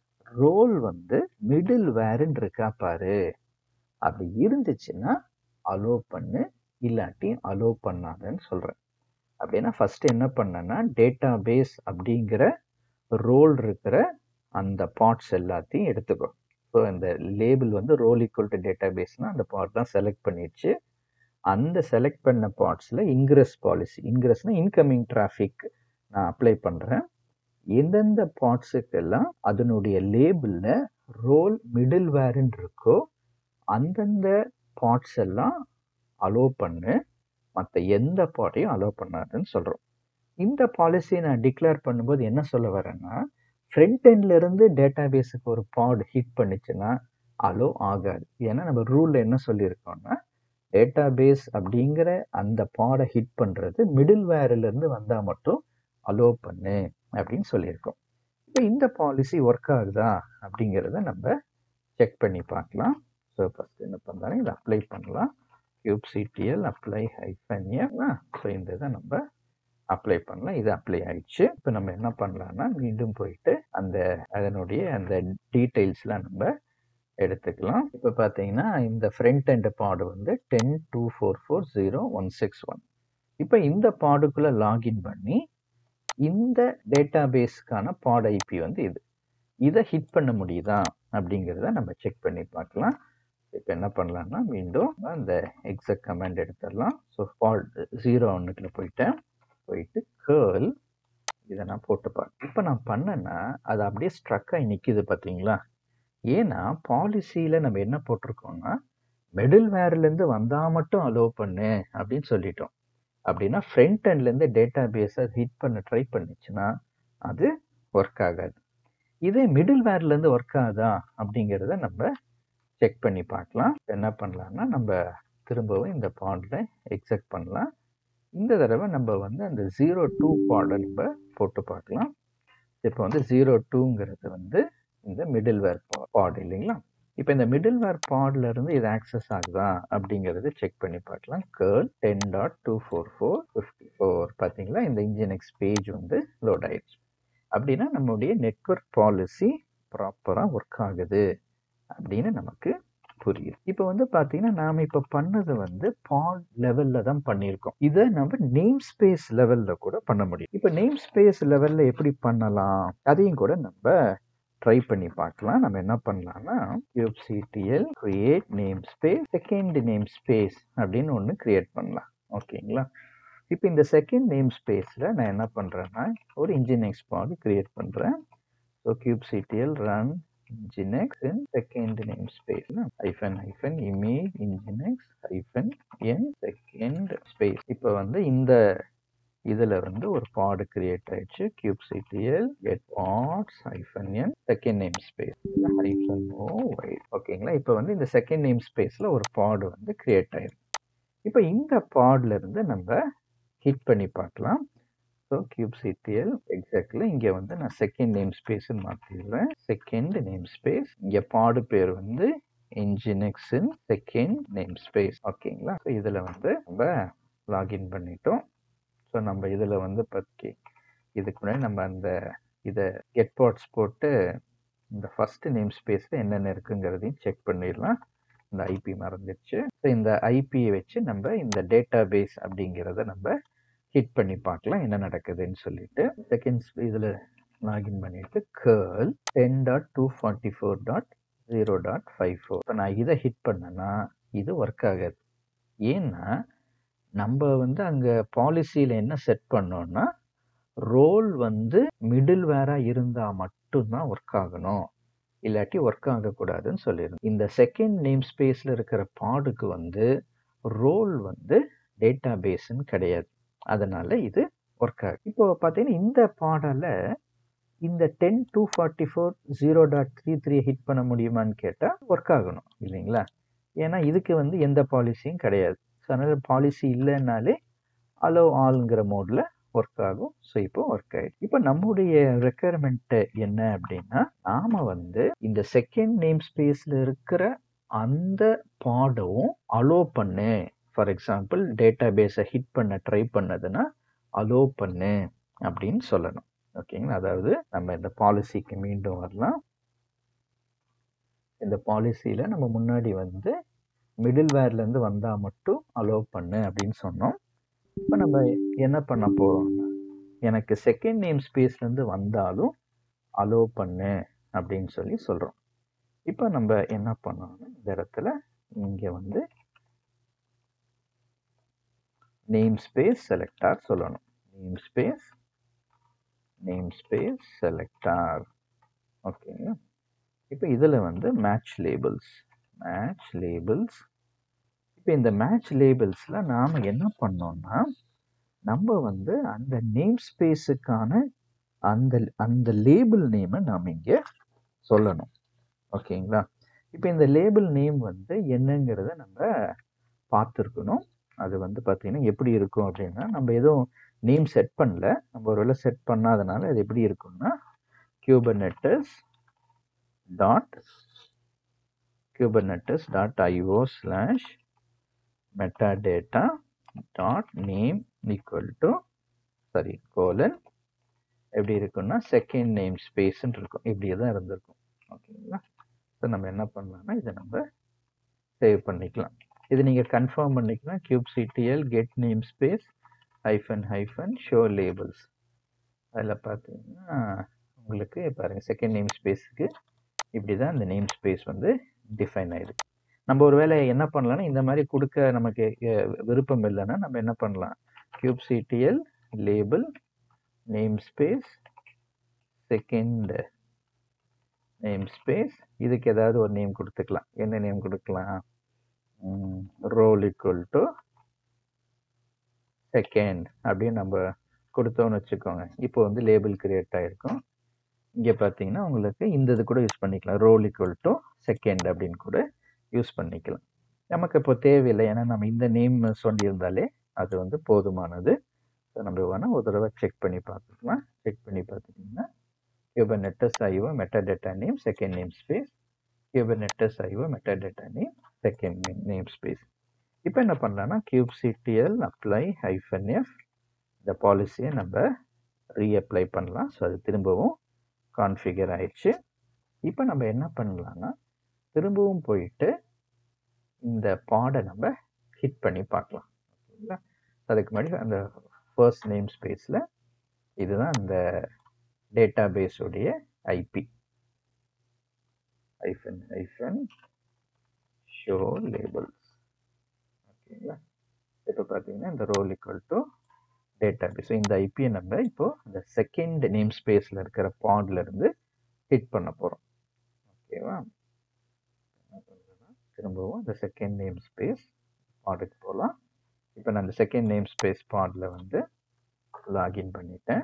ரோல் வந்து மிடில் வேருன்னு இருக்கா பாரு அப்படி இருந்துச்சுன்னா அலோ பண்ணு இல்லாட்டி அலோ பண்ணாதன்னு சொல்கிறேன் அப்படின்னா ஃபர்ஸ்ட் என்ன பண்ணேன்னா டேட்டா பேஸ் அப்படிங்கிற ரோல் இருக்கிற அந்த பார்ட்ஸ் எல்லாத்தையும் எடுத்துக்கோ ஸோ இந்த லேபிள் வந்து ரோல் ஈக்குவல் டு டேட்டா பேஸ்னால் அந்த பார்ட் தான் செலக்ட் பண்ணிடுச்சு அந்த செலக்ட் பண்ண பார்ட்ஸில் இன்க்ரெஸ் பாலிசி இன்க்ரெஸ்னால் இன்கமிங் டிராஃபிக் நான் அப்ளை பண்ணுறேன் எந்தெந்த பார்ட்ஸுக்கெல்லாம் அதனுடைய லேபிளில் ரோல் மிடில் வேருன்னு இருக்கோ அந்தந்த பார்ட்ஸ் எல்லாம் அலோ பண்ணு மற்ற எந்த பார்ட்டையும் அலோ பண்ணாதுன்னு சொல்கிறோம் இந்த பாலிசியை நான் டிக்ளேர் பண்ணும்போது என்ன சொல்ல வரேன்னா ஃப்ரண்ட் இருந்து டேட்டா பேஸுக்கு ஒரு பாட் ஹிட் பண்ணுச்சுன்னா அலோ ஆகாது ஏன்னா நம்ம ரூலில் என்ன சொல்லியிருக்கோம்னா டேட்டா பேஸ் அப்படிங்கிற அந்த பாடை ஹிட் பண்ணுறது மிடில் வேர்லேருந்து வந்தால் மட்டும் அலோ பண்ணு அப்படின்னு சொல்லியிருக்கோம் இப்போ இந்த பாலிசி ஒர்க் ஆகுதா அப்படிங்கிறத நம்ம செக் பண்ணி பார்க்கலாம் ஸோ ஃபஸ்ட் என்ன பண்ணுறாங்க இதை அப்ளை பண்ணலாம் kubectl apply hyphen so இந்த இதை நம்ம அப்ளை பண்ணலாம் இது அப்ளை ஆயிடுச்சு இப்போ நம்ம என்ன பண்ணலாம்னா மீண்டும் போயிட்டு அந்த அதனுடைய அந்த டீட்டெயில்ஸ்லாம் நம்ம எடுத்துக்கலாம் இப்போ பார்த்தீங்கன்னா இந்த ஃப்ரண்ட் அண்ட் பாடு வந்து ten two four four zero one six one இப்போ இந்த பாடுக்குள்ளே லாகின் பண்ணி இந்த டேட்டா பேஸ்க்கான பாட் ஐபி வந்து இது இதை ஹிட் பண்ண முடியுதா அப்படிங்கிறத நம்ம செக் பண்ணி பார்க்கலாம் இப்போ என்ன பண்ணலாம்னா மீண்டும் அந்த எக்ஸாக்ட் கமாண்ட் எடுத்துடலாம் ஸோ பாட் ஜீரோ ஒன்றுக்குள்ள போயிட்டேன் போயிட்டு கேர்ள் இதை நான் போட்டு பார்க்க இப்போ நான் பண்ணேன்னா அது அப்படியே ஸ்ட்ரக் ஆகி நிற்கிது பார்த்தீங்களா ஏன்னா பாலிசியில் நம்ம என்ன போட்டிருக்கோம்னா மிடில் வேர்லேருந்து வந்தால் மட்டும் அலோவ் பண்ணு அப்படின்னு சொல்லிட்டோம் அப்படின்னா ஃப்ரண்ட் எண்ட்லேருந்து டேட்டா பேஸை ஹிட் பண்ண ட்ரை பண்ணுச்சுன்னா அது ஒர்க் ஆகாது இதே மிடில் வேர்லேருந்து ஒர்க் ஆகுதா அப்படிங்கிறத நம்ம செக் பண்ணி பார்க்கலாம் என்ன பண்ணலாம்னா நம்ம திரும்பவும் இந்த பாண்டில் எக்ஸெக்ட் பண்ணலாம் இந்த தடவை நம்ம வந்து அந்த ஜீரோ டூ பாடை நம்ம போட்டு பார்க்கலாம் இப்போ வந்து ஜீரோ டூங்கிறது வந்து இந்த மிடில் வேர் பாட் இல்லைங்களா இப்போ இந்த மிடில் வேர் பாட்ல இருந்து இது ஆக்சஸ் ஆகுதா அப்படிங்கிறது செக் பண்ணி பார்க்கலாம் curl ten dot two four four fifty four பார்த்தீங்களா இந்த இன்ஜினெக்ஸ் பேஜ் வந்து லோட் ஆயிடுச்சு அப்படின்னா நம்மளுடைய நெட்ஒர்க் பாலிசி ப்ராப்பராக ஒர்க் ஆகுது அப்படின்னு நமக்கு புரியுது இப்போ வந்து பார்த்தீங்கன்னா நாம் இப்போ பண்ணது வந்து பாட் லெவலில் தான் பண்ணியிருக்கோம் இதை நம்ம நேம் ஸ்பேஸ் லெவலில் கூட பண்ண முடியும் இப்போ நேம் ஸ்பேஸ் லெவலில் எப்படி பண்ணலாம் அதையும் கூட நம்ம ட்ரை பண்ணி பார்க்கலாம் நம்ம என்ன பண்ணலாம்னா kubectl create name space second name space அப்படின்னு ஒன்று கிரியேட் பண்ணலாம் ஓகேங்களா இப்போ இந்த செகண்ட் நேம் ஸ்பேஸில் நான் என்ன பண்ணுறேன்னா ஒரு இன்ஜினியரிங் ஸ்பாட் கிரியேட் பண்ணுறேன் so kubectl run nginx in second namespace hyphen hyphen image nginx hyphen n second space இப்போ வந்து இந்த இதுல இருந்து ஒரு பாடு கிரியேட் ஆயிடுச்சு kubectl get parts hyphen n second namespace hyphen o wide ஓகேங்களா இப்போ வந்து இந்த செகண்ட் நேம் ஸ்பேஸ்ல ஒரு பாடு வந்து கிரியேட் ஆயிருக்கு இப்போ இந்த பாட்ல இருந்து நம்ம ஹிட் பண்ணி பார்க்கலாம் ஸோ kubectl எக்ஸாக்ட்ல இங்க வந்து நான் செகண்ட் நேம் ஸ்பேஸ் மாத்திடுறேன் செகண்ட் நேம் ஸ்பேஸ் இங்க பாடு பேர் வந்து இன்ஜினிக்ஸ் செகண்ட் நேம் ஸ்பேஸ் ஓகேங்களா ஸோ இதுல வந்து நம்ம லாகின் பண்ணிட்டோம் ஸோ நம்ம இதில் வந்து பற்றி இதுக்கு முன்னாடி நம்ம அந்த இதை கெட் பாட்ஸ் போட்டு இந்த ஃபஸ்ட்டு நேம் ஸ்பேஸில் என்னென்ன இருக்குங்கிறதையும் செக் பண்ணிடலாம் இந்த ஐபி மறந்துடுச்சு ஸோ இந்த ஐபியை வச்சு நம்ம இந்த டேட்டா பேஸ் அப்படிங்கிறத நம்ம ஹிட் பண்ணி பார்க்கலாம் என்ன நடக்குதுன்னு சொல்லிட்டு செகண்ட்ஸ் இதில் லாகின் பண்ணிட்டு curl ten dot two forty four dot zero dot five four இப்போ நான் இதை ஹிட் பண்ணேன்னா இது ஒர்க் ஆகாது ஏன்னா நம்ம வந்து அங்கே பாலிசியில் என்ன செட் பண்ணோம்னா ரோல் வந்து மிடில் வேராக இருந்தால் மட்டும்தான் ஒர்க் ஆகணும் இல்லாட்டி ஒர்க் ஆகக்கூடாதுன்னு சொல்லியிருந்தோம் இந்த செகண்ட் நேம் ஸ்பேஸில் இருக்கிற பாடுக்கு வந்து ரோல் வந்து டேட்டா பேஸ்ன்னு கிடையாது அதனால இது ஒர்க் ஆகும் இப்போ பார்த்தீங்கன்னா இந்த பாடலை இந்த ten two forty four zero dot three three hit பண்ண முடியுமான்னு கேட்டால் ஒர்க் ஆகணும் இல்லைங்களா ஏன்னா இதுக்கு வந்து எந்த பாலிசியும் கிடையாது ஸோ அதனால் பாலிசி இல்லைன்னாலே அலோ ஆல்ங்கிற மோடில் ஒர்க் ஆகும் ஸோ இப்போ ஒர்க் ஆகிடுச்சு இப்போ நம்முடைய ரெக்குயர்மெண்ட்டு என்ன அப்படின்னா நாம் வந்து இந்த செகண்ட் நேம் ஸ்பேஸில் இருக்கிற அந்த பாடவும் அலோ பண்ணு ஃபார் எக்ஸாம்பிள் டேட்டா பேஸை ஹிட் பண்ண ட்ரை பண்ணதுன்னா அலோ பண்ணு அப்படின்னு சொல்லணும் ஓகேங்களா அதாவது நம்ம இந்த பாலிசிக்கு மீண்டும் வரலாம் இந்த பாலிசியில் நம்ம முன்னாடி வந்து மிடில் வேர்லேருந்து வந்தால் மட்டும் அலோவ் பண்ணு அப்படின்னு சொன்னோம் இப்போ நம்ம என்ன பண்ண போகிறோம்னா எனக்கு செகண்ட் நேம் ஸ்பேஸ்லேருந்து வந்தாலும் அலோவ் பண்ணு அப்படின்னு சொல்லி சொல்கிறோம் இப்போ நம்ம என்ன பண்ணோம்னா இந்த இடத்துல இங்கே வந்து நேம் ஸ்பேஸ் செலக்டார் சொல்லணும் name space name space selector ஓகேங்களா இப்போ இதில் வந்து மேட்ச் லேபிள்ஸ் மேட்ச் லேபிள்ஸ் இப்போ இந்த மேட்ச் லேபிள்ஸில் நாம் என்ன பண்ணோம்னா நம்ம வந்து அந்த நேம் ஸ்பேஸுக்கான அந்த அந்த லேபிள் நேமை நாம் இங்கே சொல்லணும் ஓகேங்களா இப்போ இந்த லேபிள் நேம் வந்து என்னங்கிறத நம்ம பார்த்துருக்கணும் அது வந்து பார்த்திங்கன்னா எப்படி இருக்கும் அப்படின்னா நம்ம எதுவும் நேம் செட் பண்ணல நம்ம ஒரு வேளை செட் பண்ணாதனால அது எப்படி இருக்கும்னா Kubernetes dot kubernetes.io slash metadata dot name equal to sorry colon எப்படி இருக்குன்னா செகண்ட் நேம் ஸ்பேஸ்ன்னு இருக்கும் இப்படியே தான் இருந்திருக்கும் ஓகேங்களா ஸோ நம்ம என்ன பண்ணலாம்னா இதை நம்ம சேவ் பண்ணிக்கலாம் இது நீங்கள் கன்ஃபார்ம் பண்ணிக்கலாம் kubectl get name space hyphen hyphen show labels அதில் பார்த்தீங்கன்னா உங்களுக்கு பாருங்கள் செகண்ட் நேம் ஸ்பேஸுக்கு இப்படி தான் இந்த நேம் ஸ்பேஸ் வந்து டிஃபைன் ஆயிடுது நம்ம ஒரு வேளை என்ன பண்ணலாம்னா இந்த மாதிரி கொடுக்க நமக்கு விருப்பம் இல்லைன்னா நம்ம என்ன பண்ணலாம் kubectl label name space second name space இதுக்கு ஏதாவது ஒரு நேம் கொடுத்துக்கலாம் என்ன நேம் கொடுக்கலாம் ரோல் ஈக்குவல் டு செகண்ட் அப்படின்னு நம்ம கொடுத்தோன்னு வச்சுக்கோங்க இப்போ வந்து லேபிள் கிரியேட் ஆகிருக்கும் இங்கே பார்த்தீங்கன்னா உங்களுக்கு இந்த இது கூட யூஸ் பண்ணிக்கலாம் ரோல் ஈக்குவல் டு செகண்ட் அப்படின்னு கூட யூஸ் பண்ணிக்கலாம் நமக்கு இப்போ தேவையில்லை ஏன்னா நம்ம இந்த நேம் சொல்லியிருந்தாலே அது வந்து போதுமானது ஸோ நம்ம வேணால் ஒரு தடவை செக் பண்ணி பார்த்துக்கலாம் செக் பண்ணி பார்த்துட்டிங்கன்னா Kubernetes IO metadata name second name space Kubernetes IO metadata name second name name space இப்போ என்ன பண்ணலாம்னா கியூப்சிடிஎல் அப்ளை ஹைஃபன் எஃப் இந்த பாலிசியை நம்ம ரீஅப்ளை பண்ணலாம் ஸோ அது திரும்பவும் கான்ஃபிகர் ஆயிடுச்சு இப்போ நம்ம என்ன பண்ணலாம்னா திரும்பவும் போயிட்டு இந்த பாடை நம்ம ஹிட் பண்ணி பார்க்கலாம் ஓகேங்களா அதுக்கு முன்னாடி அந்த ஃபர்ஸ்ட் நேம் ஸ்பேஸில் இதுதான் அந்த டேட்டா பேஸுடைய ஐபி ஐஃபன் ஐஃபன் ஷோ லேபிள்ஸ் ஓகேங்களா இப்போ பார்த்தீங்கன்னா இந்த role equal to database இந்த ஐபியை நம்ம இப்போ இந்த செகண்ட் நேம் ஸ்பேஸில் இருக்கிற பாட்ல இருந்து ஹிட் பண்ண போகிறோம் ஓகேவா என்ன பண்றேன்னா, திரும்பவும் இந்த செகண்ட் நேம் ஸ்பேஸ் பாடுக்கு போகலாம் இப்போ நான் இந்த செகண்ட் நேம் ஸ்பேஸ் பாடில் வந்து லாகின் பண்ணிட்டேன்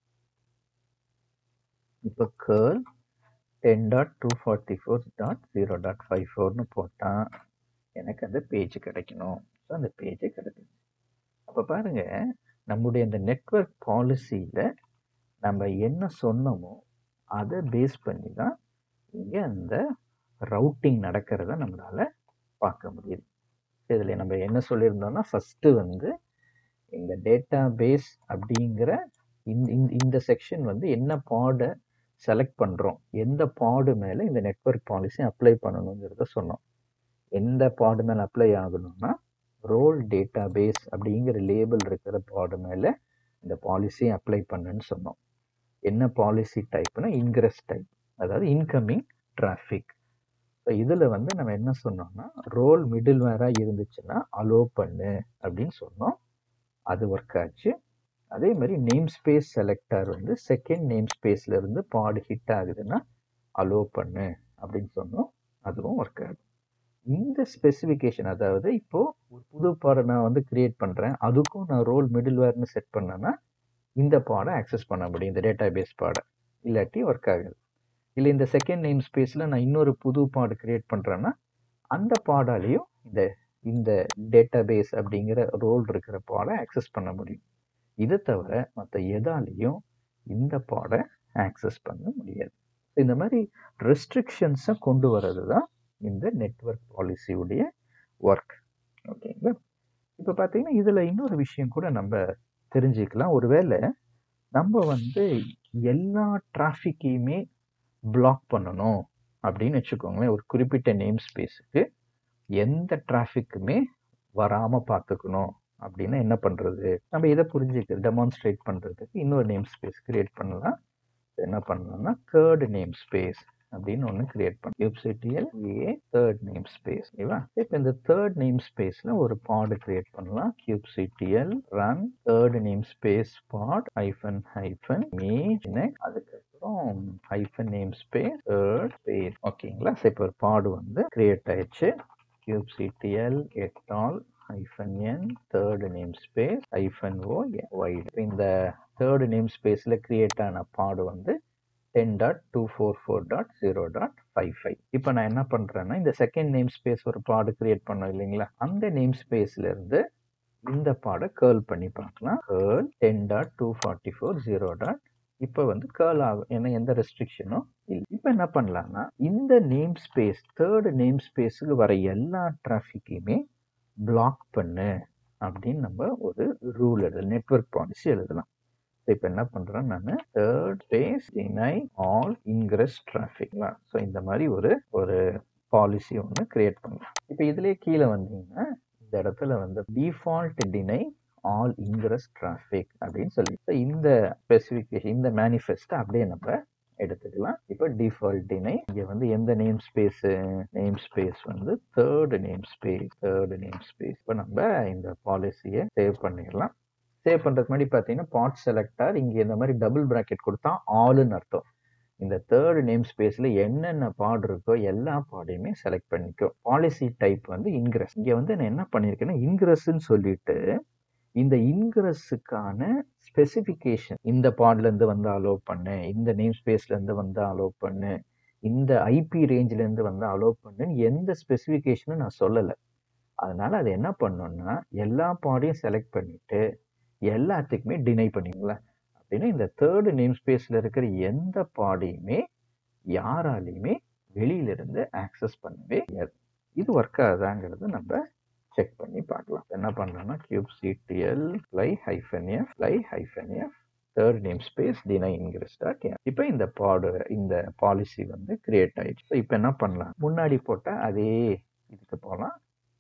இப்போ curl ten dot two forty four dot zero dot five ஃபோர்னு போட்டால் எனக்கு அந்த பேஜ் கிடைக்கணும் ஸோ அந்த பேஜே கிடைக்குது அப்போ பாருங்க நம்முடைய இந்த நெட்வொர்க் பாலிசியில் நம்ம என்ன சொன்னோமோ அதை பேஸ் பண்ணி தான் இங்கே அந்த ரவுட்டிங் நடக்கிறத நம்மளால் பார்க்க முடியுது இதில் நம்ம என்ன சொல்லியிருந்தோம்னா ஃபஸ்ட்டு வந்து இந்த டேட்டா பேஸ் அப்படிங்கிற இந்த இந்த- இந்த செக்ஷன் வந்து என்ன பாடை செலக்ட் பண்ணுறோம் எந்த பாடு மேலே இந்த நெட்வொர்க் பாலிசி அப்ளை பண்ணணுங்கிறத சொன்னோம் எந்த பாடு மேலே அப்ளை ஆகணும்னா ரோல் டேட்டா பேஸ் அப்படிங்கிற லேபிள் இருக்கிற பாடு மேலே இந்த பாலிசி அப்ளை பண்ணுன்னு சொன்னோம் என்ன பாலிசி டைப்னா இன்கிரஸ் டைப் அதாவது இன்கமிங் டிராஃபிக் ஸோ இதில் வந்து நம்ம என்ன சொன்னோம்னா ரோல் மிடில் வேராக இருந்துச்சுன்னா அலோ பண்ணு அப்படின்னு சொன்னோம் அது ஒர்க் ஆச்சு அதே மாதிரி நேம் ஸ்பேஸ் செலக்டர் வந்து செகண்ட் நேம் ஸ்பேஸ்ல இருந்து பாடு ஹிட் ஆகுதுன்னா அலோ பண்ணு அப்படின்னு சொன்னோம் அதுவும் ஒர்க் ஆகுது இந்த ஸ்பெசிஃபிகேஷன் அதாவது இப்போ ஒரு புது பாடை நான் வந்து கிரியேட் பண்றேன் அதுக்கும் நான் ரோல் மிடில் வேர்னு செட் பண்ணேன்னா இந்த பாடை ஆக்சஸ் பண்ண முடியும் இந்த டேட்டா பேஸ் பாடை இல்லாட்டி ஒர்க் ஆகுது இல்லை இந்த செகண்ட் நேம் ஸ்பேஸில் நான் இன்னொரு புது பாடு கிரியேட் பண்ணுறேன்னா அந்த பாடாலையும் இந்த இந்த டேட்டா பேஸ் அப்படிங்கிற ரோல் இருக்கிற பாடை ஆக்சஸ் பண்ண முடியும் இதை தவிர மற்ற எதாலையும் இந்த பாடை ஆக்சஸ் பண்ண முடியாது இந்த மாதிரி ரெஸ்ட்ரிக்ஷன்ஸை கொண்டு வர்றது தான் இந்த நெட்வொர்க் பாலிசியுடைய ஒர்க் ஓகேங்களா இப்போ பார்த்தீங்கன்னா இதில் இன்னொரு விஷயம் கூட நம்ம தெரிஞ்சுக்கலாம் ஒருவேளை நம்ம வந்து எல்லா டிராஃபிக்கையுமே பிளாக் பண்ணணும் அப்படின்னு வச்சுக்கோங்களேன் ஒரு குறிப்பிட்ட நேம் ஸ்பேஸுக்கு எந்த டிராஃபிக்குமே வராமல் பார்த்துக்கணும் அப்படின்னா என்ன பண்ணுறது நம்ம இதை புரிஞ்சுக்க டெமான்ஸ்ட்ரேட் பண்ணுறதுக்கு இன்னொரு நேம் ஸ்பேஸ் கிரியேட் பண்ணலாம் என்ன பண்ணலாம்னா தேர்ட் நேம் ஸ்பேஸ் அப்படின்னு ஒன்று கிரியேட் பண்ண kubectl a third name space ஓகேவா இப்போ இந்த தேர்ட் நேம் ஸ்பேஸில் ஒரு பாடு கிரியேட் பண்ணலாம் kubectl run third name space pod hyphen hyphen image next அதுக்கப்புறம் hyphen name space third space ஓகேங்களா ஸோ இப்போ ஒரு பாடு வந்து கிரியேட் ஆயிடுச்சு kubectl get all hyphen N third name space hyphen O wide இந்த தேர்ட் நேம் ஸ்பேஸில் create ஆன pod வந்து ten dot two four four dot zero dot five five இப்போ நான் என்ன பண்ணுறேன்னா இந்த செகண்ட் நேம் ஸ்பேஸ் ஒரு பாடு கிரியேட் பண்ணோம் இல்லைங்களா அந்த நேம் ஸ்பேஸ்லேருந்து இந்த பாடை கேர்ள் பண்ணி பார்க்கலாம் curl ten dot two forty four zero dot இப்போ வந்து கேர்ள் ஆகும் ஏன்னா எந்த ரெஸ்ட்ரிக்ஷனும் இல்லை இப்போ என்ன பண்ணலாம்னா இந்த நேம் ஸ்பேஸ் தேர்டு நேம் ஸ்பேஸுக்கு வர எல்லா டிராஃபிக்கையுமே பிளாக் பண்ணு அப்படின்னு நம்ம ஒரு ரூல் எழுதலாம் நெட்வொர்க் பாலிசி எழுதலாம் இப்போ என்ன பண்ணுறேன் நான் third space deny all ingress டிராஃபிக்லாம் ஸோ இந்த மாதிரி ஒரு ஒரு பாலிசி ஒன்று கிரியேட் பண்ணலாம் இப்போ இதுலேயே கீழே வந்தீங்கன்னா இந்த இடத்துல வந்து default deny all ingress traffic அப்படின்னு சொல்லி so இந்த ஸ்பெசிஃபிகேஷன் இந்த மேனிஃபெஸ்ட்டை அப்படியே நம்ம எடுத்துக்கலாம் இப்போ டிஃபால்ட் டினை இங்கே வந்து எந்த நேம் ஸ்பேஸ் நேம் ஸ்பேஸ் வந்து third name space third name space இப்போ நம்ம இந்த பாலிசியை சேவ் பண்ணிடலாம் சேவ் பண்ணுறதுக்கு முன்னாடி பார்த்தீங்கன்னா பாட் செலக்டர் இங்கே இந்த மாதிரி டபுள் ப்ராக்கெட் கொடுத்தா ஆளுன்னு அர்த்தம் இந்த தேர்டு நேம் ஸ்பேஸில் என்னென்ன பாடு இருக்கோ எல்லா பாடையுமே செலக்ட் பண்ணிக்கோ பாலிசி டைப் வந்து இன்கிரஸ் இங்கே வந்து நான் என்ன பண்ணியிருக்கேன்னா இன்கிரஸ்ன்னு சொல்லிட்டு இந்த இன்கிரஸுக்கான ஸ்பெசிஃபிகேஷன் இந்த பாட்லேருந்து வந்து அலோவ் பண்ணு இந்த நேம் ஸ்பேஸ்லேருந்து வந்து அலோவ் பண்ணு இந்த ஐபி ரேஞ்சிலேருந்து வந்து அலோவ் பண்ணுன்னு எந்த ஸ்பெசிஃபிகேஷனும் நான் சொல்லலை அதனால அது என்ன பண்ணோம்னா எல்லா பாடையும் செலக்ட் பண்ணிட்டு எல்லாத்துக்குமே டினை பண்ணிங்களா அப்படின்னா இந்த தேர்டு நேம் ஸ்பேஸில் இருக்கிற எந்த பாடையுமே யாராலையுமே வெளியிலிருந்து ஆக்சஸ் பண்ணவே முடியாது இது ஒர்க் ஆகுதாங்கிறது நம்ம செக் பண்ணி பார்க்கலாம் என்ன பண்ணுறோம்னா kubectl apply hyphen F apply hyphen F third name space deny ingress dot இப்போ இந்த பாடு இந்த பாலிசி வந்து கிரியேட் ஆயிடுச்சு இப்போ என்ன பண்ணலாம் முன்னாடி போட்ட அதே இதுக்கு போகலாம்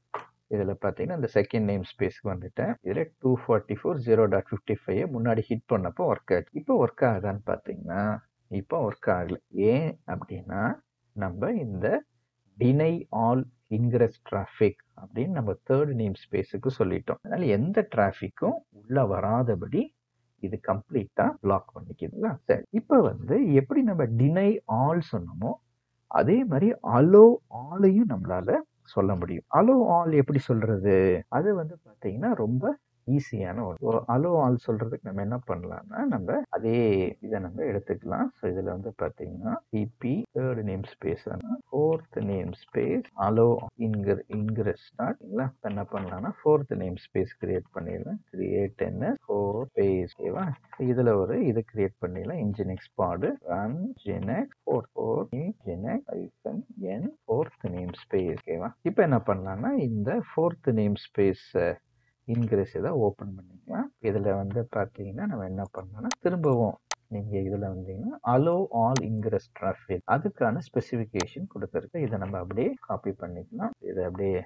இதில் பார்த்தீங்கன்னா இந்த செகண்ட் நேம் ஸ்பேஸ்க்கு வந்துட்டேன் இதில் two forty four zero dot fifty five முன்னாடி ஹிட் பண்ணப்போ ஒர்க் ஆச்சு இப்போ ஒர்க் ஆகுதான்னு பார்த்தீங்கன்னா இப்போ ஒர்க் ஆகலை ஏன் அப்படின்னா நம்ம இந்த டினை ஆல் இன்கிரஸ் டிராஃபிக் அப்படின்னு நம்ம தேர்ட் நேம் ஸ்பேஸுக்கு சொல்லிட்டோம் அதனால எந்த டிராஃபிக்கும் உள்ள வராதபடி இது கம்ப்ளீட்டாக பிளாக் பண்ணிக்குதுங்களா சரி இப்போ வந்து எப்படி நம்ம டினை ஆல் சொன்னோமோ அதே மாதிரி அலோ ஆலையும் நம்மளால சொல்ல முடியும் அலோ ஆல் எப்படி சொல்றது அது வந்து பார்த்தீங்கன்னா ரொம்ப ஈஸியான ஒரு அலோ ஆல் சொல்றதுக்கு நம்ம என்ன பண்ணலாம்னா நம்ம அதே இதை நம்ம எடுத்துக்கலாம் ஸோ இதில் வந்து பார்த்தீங்கன்னா சிபி third name space fourth name space allow இன்கிற இன்கிரஸ் ஸ்டார்ட்ங்களா என்ன பண்ணலாம்னா ஃபோர்த் நேம் ஸ்பேஸ் கிரியேட் பண்ணிடலாம் கிரியேட் என்ன ஃபோர் ஸ்பேஸ் ஓகேவா இதில் ஒரு இது கிரியேட் பண்ணிடலாம் nginx pod run nginx four four nginx hyphen N fourth name space ஓகேவா இப்போ என்ன பண்ணலாம்னா இந்த ஃபோர்த் நேம் ஸ்பேஸ் இன்கிரஸ் இதை ஓப்பன் பண்ணிக்கலாம் இதில் வந்து பார்த்தீங்கன்னா நம்ம என்ன பண்ணலாம்னா திரும்பவும் நீங்கள் இதில் வந்தீங்கன்னா அலோ ஆல் இன்கிரஸ் டிராஃபிக் அதுக்கான ஸ்பெசிஃபிகேஷன் கொடுத்துருக்கு இதை நம்ம அப்படியே காப்பி பண்ணிக்கலாம் இதை அப்படியே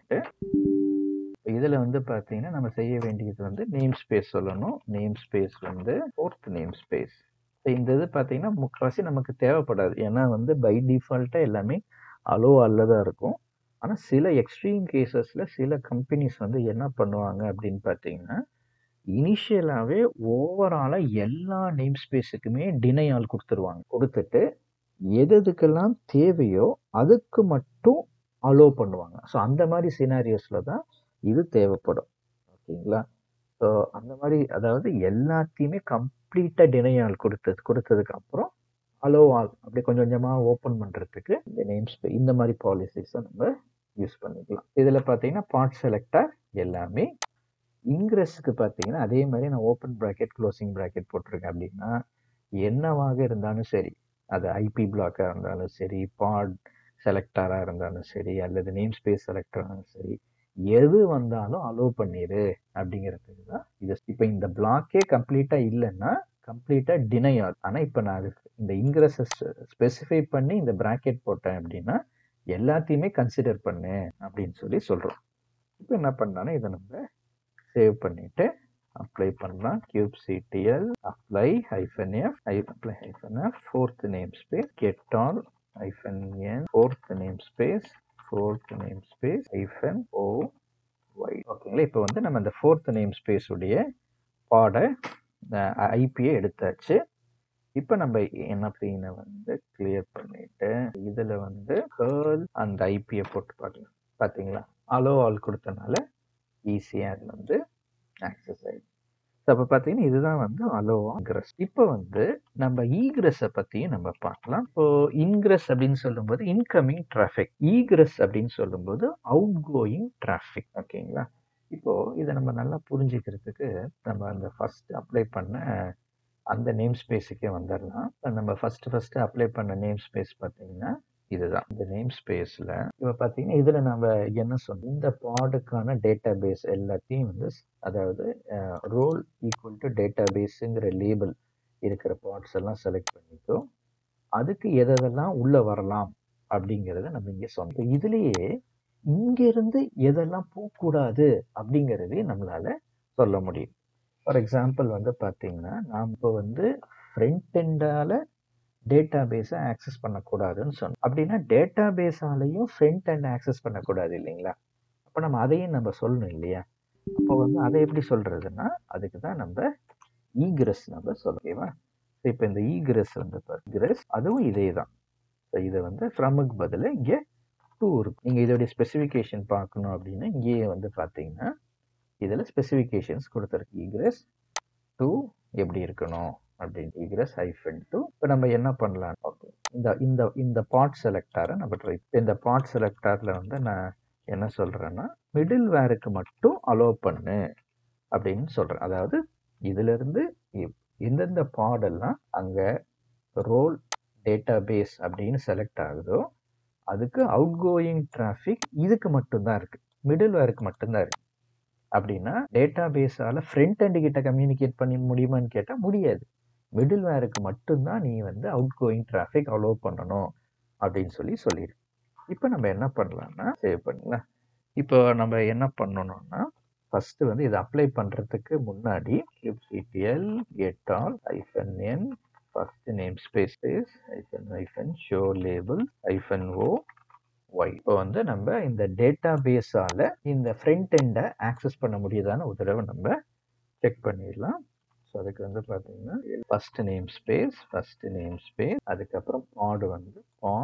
இதில் வந்து பார்த்தீங்கன்னா நம்ம செய்ய வேண்டியது வந்து நேம் ஸ்பேஸ் சொல்லணும் நேம் ஸ்பேஸ் வந்து ஃபோர்த் நேம் ஸ்பேஸ் இந்த இது பார்த்தீங்கன்னா முக்கால்வாசி நமக்கு தேவைப்படாது ஏன்னா வந்து பை டிஃபால்ட்டாக எல்லாமே அலோ அல்லதான் இருக்கும் ஆனால் சில எக்ஸ்ட்ரீம் கேசஸில் சில கம்பெனிஸ் வந்து என்ன பண்ணுவாங்க அப்படின்னு பார்த்தீங்கன்னா இனிஷியலாகவே ஓவராலாக எல்லா நேம் ஸ்பேஸுக்குமே டினையால் கொடுத்துருவாங்க கொடுத்துட்டு எது எதுக்கெல்லாம் தேவையோ அதுக்கு மட்டும் அலோ பண்ணுவாங்க ஸோ அந்த மாதிரி சினாரியோஸில் தான் இது தேவைப்படும் ஓகேங்களா ஸோ அந்த மாதிரி அதாவது எல்லாத்தையுமே கம்ப்ளீட்டாக டினையால் கொடுத்தது கொடுத்ததுக்கு அப்புறம் அலோ ஆல் அப்படியே கொஞ்சம் கொஞ்சமாக ஓப்பன் பண்ணுறதுக்கு இந்த நேம்ஸ் இந்த மாதிரி பாலிசிஸை நம்ம யூஸ் பண்ணிக்கலாம் இதில் பார்த்தீங்கன்னா பார்ட் செலக்டர் எல்லாமே இங்கிரஸுக்கு பார்த்தீங்கன்னா அதே மாதிரி நான் ஓப்பன் ப்ராக்கெட் க்ளோசிங் ப்ராக்கெட் போட்டிருக்கேன் அப்படின்னா என்னவாக இருந்தாலும் சரி அது ஐபி பிளாக்காக இருந்தாலும் சரி பாட் செலக்டராக இருந்தாலும் சரி அல்லது நேம் ஸ்பேஸ் செலக்டராக சரி எது வந்தாலும் அலோவ் பண்ணிடு அப்படிங்கிறதுக்கு தான் இது இப்போ இந்த பிளாக்கே கம்ப்ளீட்டாக இல்லைன்னா கம்ப்ளீட்டாக டினையால் ஆனால் இப்போ நான் அதுக்கு இந்த இங்கிரஸை ஸ்பெசிஃபை பண்ணி இந்த ப்ராக்கெட் போட்டேன் அப்படின்னா எல்லாத்தையுமே கன்சிடர் பண்ணு அப்படின்னு சொல்லி சொல்கிறோம் இப்போ என்ன பண்ணலான்னா இதை நம்ம சேவ் பண்ணிவிட்டு அப்ளை பண்ணலாம் kubectl apply hyphen F apply hyphen F fourth name space get all hyphen N fourth name space fourth name space hyphen O Y ஓகேங்களா இப்போ வந்து நம்ம இந்த ஃபோர்த் நேம் ஸ்பேஸ் உடைய பாட ஐபியை எடுத்தாச்சு இப்போ நம்ம என்ன சீனை வந்து கிளியர் பண்ணிட்டு இதில் வந்து கேர்ள் அந்த ஐபியை போட்டு பார்க்கலாம் பார்த்தீங்களா அலோ ஆல் கொடுத்தனால ஈஸியாக அது வந்து ஆக்சஸ் ஆயிடுச்சு ஸோ அப்போ பார்த்தீங்கன்னா இதுதான் வந்து அலோ இன்க்ரஸ் இப்போ வந்து நம்ம ஈக்ரஸை பற்றியும் நம்ம பார்க்கலாம் இப்போ இன்க்ரஸ் அப்படின்னு சொல்லும்போது இன்கமிங் டிராஃபிக் ஈக்ரஸ் அப்படின்னு சொல்லும்போது அவுட் கோயிங் டிராஃபிக் ஓகேங்களா இப்போ இதை நம்ம நல்லா புரிஞ்சுக்கிறதுக்கு நம்ம அந்த ஃபர்ஸ்ட் அப்ளை பண்ண அந்த நேம் ஸ்பேஸுக்கே வந்துடலாம் நம்ம ஃபர்ஸ்ட் ஃபர்ஸ்ட் அப்ளை பண்ண நேம் ஸ்பேஸ் பார்த்தீங்கன்னா இதுதான் இந்த நேம் ஸ்பேஸில் இப்போ பார்த்தீங்கன்னா இதில் நம்ம என்ன சொன்னோம் இந்த பாடுக்கான டேட்டா பேஸ் எல்லாத்தையும் வந்து அதாவது ரோல் ஈக்குவல் டு டேட்டா பேஸுங்கிற லேபிள் இருக்கிற பார்ட்ஸ் எல்லாம் செலக்ட் பண்ணிக்கோ அதுக்கு எதெல்லாம் உள்ளே வரலாம் அப்படிங்கிறத நம்ம இங்கே சொன்னோம் இதுலேயே இங்கிருந்து எதெல்லாம் போகக்கூடாது அப்படிங்கிறதே நம்மளால சொல்ல முடியும் ஃபார் எக்ஸாம்பிள் வந்து பார்த்தீங்கன்னா நாம் இப்போ வந்து ஃப்ரண்ட் எண்டால் டேட்டா பேஸை ஆக்சஸ் பண்ணக்கூடாதுன்னு சொன்னோம் அப்படின்னா டேட்டா பேஸாலையும் ஃப்ரண்ட் எண்ட் ஆக்சஸ் பண்ணக்கூடாது இல்லைங்களா அப்போ நம்ம அதையும் நம்ம சொல்லணும் இல்லையா அப்போ வந்து அதை எப்படி சொல்கிறதுன்னா அதுக்கு தான் நம்ம ஈக்ரஸ் நம்ம சொல்லுவேவா இப்போ இந்த ஈக்ரஸ் வந்து ஈக்ரஸ் அதுவும் இதே தான் ஸோ இதை வந்து ஃப்ரமுக்கு பதில் இங்கே டூ இருக்கும் நீங்கள் இதோடைய ஸ்பெசிஃபிகேஷன் பார்க்கணும் அப்படின்னா இங்கேயே வந்து பார்த்தீங்கன்னா இதில் ஸ்பெசிஃபிகேஷன்ஸ் கொடுத்துருக்கு ஈக்ரஸ் டூ எப்படி இருக்கணும் அப்படின்னு ஈக்ரஸ் ஹைஃபன் டூ இப்போ நம்ம என்ன பண்ணலாம் ஓகே இந்த இந்த இந்த பார்ட் செலக்டாரை நம்ம ட்ரை இந்த பார்ட் செலக்டாரில் வந்து நான் என்ன சொல்கிறேன்னா மிடில் வேருக்கு மட்டும் அலோவ் பண்ணு அப்படின்னு சொல்கிறேன் அதாவது இதிலிருந்து எந்தெந்த பாடெல்லாம் அங்கே ரோல் டேட்டா பேஸ் அப்படின்னு செலக்ட் ஆகுதோ அதுக்கு அவுட் கோயிங் டிராஃபிக் இதுக்கு மட்டும்தான் இருக்குது மிடில் வேருக்கு மட்டும்தான் இருக்குது அப்படின்னா டேட்டா பேஸால் ஃப்ரண்ட் எண்டு கிட்ட கம்யூனிகேட் பண்ணி முடியுமான்னு கேட்டால் முடியாது மிடில் வேருக்கு மட்டும்தான் நீ வந்து அவுட் கோயிங் டிராஃபிக் அலோவ் பண்ணணும் அப்படின்னு சொல்லி சொல்லிடு இப்போ நம்ம என்ன பண்ணலாம்னா சேவ் பண்ணலாம் இப்போ நம்ம என்ன பண்ணணும்னா ஃபஸ்ட்டு வந்து இதை அப்ளை பண்ணுறதுக்கு முன்னாடி கியூப்சிடிஎல் get all hyphen N first name space space hyphen hyphen show label ஐஃபன் ஓ ஒய் இப்போ வந்து நம்ம இந்த டேட்டா பேஸால் இந்த ஃப்ரண்ட் எண்டை ஆக்சஸ் பண்ண முடியுதான்னு ஒரு தடவை நம்ம செக் பண்ணிடலாம் ஸோ அதுக்கு வந்து பார்த்தீங்கன்னா first name space first name space அதுக்கப்புறம் பாடு வந்து பாட்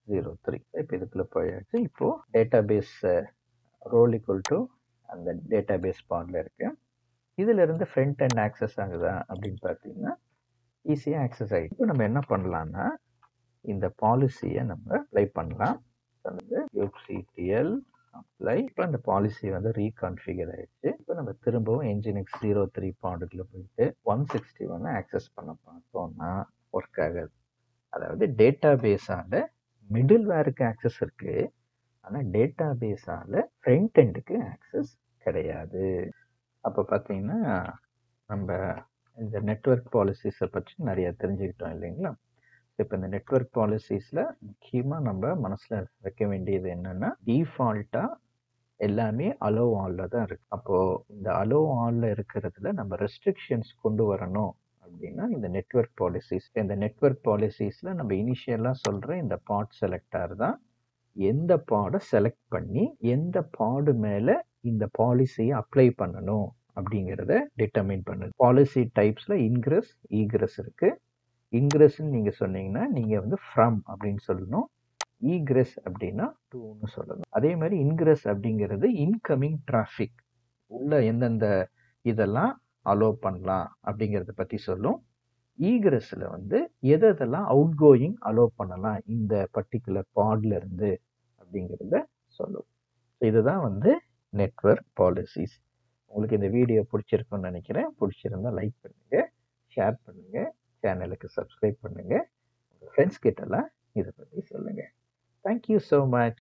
ஜீரோ த்ரீ இப்போ இதுக்குள்ளே போயாச்சு இப்போது database role equal to அந்த டேட்டா பேஸ் பாண்டில் இருக்குது இதில் இருந்து ஃப்ரண்ட் அண்ட் ஆக்சஸ் ஆகுதா அப்படின்னு பார்த்தீங்கன்னா ஈஸியாக ஆக்சஸ் ஆகிடும் இப்போ நம்ம என்ன பண்ணலான்னா இந்த பாலிசியை நம்ம அப்ளை பண்ணலாம் வந்து யூசிடிஎல் அப்ளை இப்போ அந்த பாலிசி வந்து ரீகான்ஃபிகர் ஆயிடுச்சு இப்போ நம்ம திரும்பவும் என்ஜினிக்ஸ் ஜீரோ த்ரீ பாண்டுக்குள்ள போயிட்டு ஒன் சிக்ஸ்டி ஒன்று ஆக்சஸ் பண்ண பார்த்தோம்னா ஒர்க் ஆகாது அதாவது டேட்டா பேஸால மிடில் வேருக்கு ஆக்சஸ் இருக்கு ஆனால் டேட்டா பேஸால ஃப்ரண்ட் எண்டுக்கு ஆக்சஸ் கிடையாது அப்போ பார்த்தீங்கன்னா நம்ம இந்த நெட்ஒர்க் பாலிசிஸை பற்றி நிறைய தெரிஞ்சுக்கிட்டோம் இல்லைங்களா இப்போ இந்த நெட்ஒர்க் பாலிசிஸில் முக்கியமாக நம்ம மனசில் வைக்க வேண்டியது என்னென்னா டிஃபால்ட்டாக எல்லாமே அலோ ஆலில் தான் இருக்குது அப்போது இந்த அலோ ஆலில் இருக்கிறதுல நம்ம ரெஸ்ட்ரிக்ஷன்ஸ் கொண்டு வரணும் அப்படின்னா இந்த நெட்ஒர்க் பாலிசிஸ் இந்த நெட்ஒர்க் பாலிசிஸில் நம்ம இனிஷியலாக சொல்கிற இந்த பாட் செலக்டார் தான் எந்த பாடை செலக்ட் பண்ணி எந்த பாடு மேலே இந்த பாலிசியை அப்ளை பண்ணணும் அப்படிங்கிறத டிட்டர்மைன் பண்ணுது பாலிசி டைப்ஸில் இன்க்ரெஸ் ஈக்ரெஸ் இருக்குது இன்க்ரெஸ்ன்னு நீங்கள் சொன்னீங்கன்னா நீங்கள் வந்து ஃப்ரம் அப்படின்னு சொல்லணும் ஈக்ரெஸ் அப்படின்னா டூன்னு சொல்லணும் அதே மாதிரி இன்க்ரெஸ் அப்படிங்கிறது இன்கமிங் டிராஃபிக் உள்ள எந்தெந்த இதெல்லாம் அலோவ் பண்ணலாம் அப்படிங்கிறத பற்றி சொல்லும் ஈக்ரெஸில் வந்து எது எதெல்லாம் அவுட் கோயிங் அலோவ் பண்ணலாம் இந்த பர்டிகுலர் பாட்ல இருந்து அப்படிங்கிறத சொல்லும் இதுதான் வந்து நெட்ஒர்க் பாலிசிஸ் உங்களுக்கு இந்த வீடியோ பிடிச்சிருக்குன்னு நினைக்கிறேன் பிடிச்சிருந்தா லைக் பண்ணுங்கள் ஷேர் பண்ணுங்கள் சேனலுக்கு சப்ஸ்கிரைப் பண்ணுங்கள் உங்கள் ஃப்ரெண்ட்ஸ் கிட்டலாம் இதை பற்றி சொல்லுங்கள் தேங்க்யூ ஸோ மச்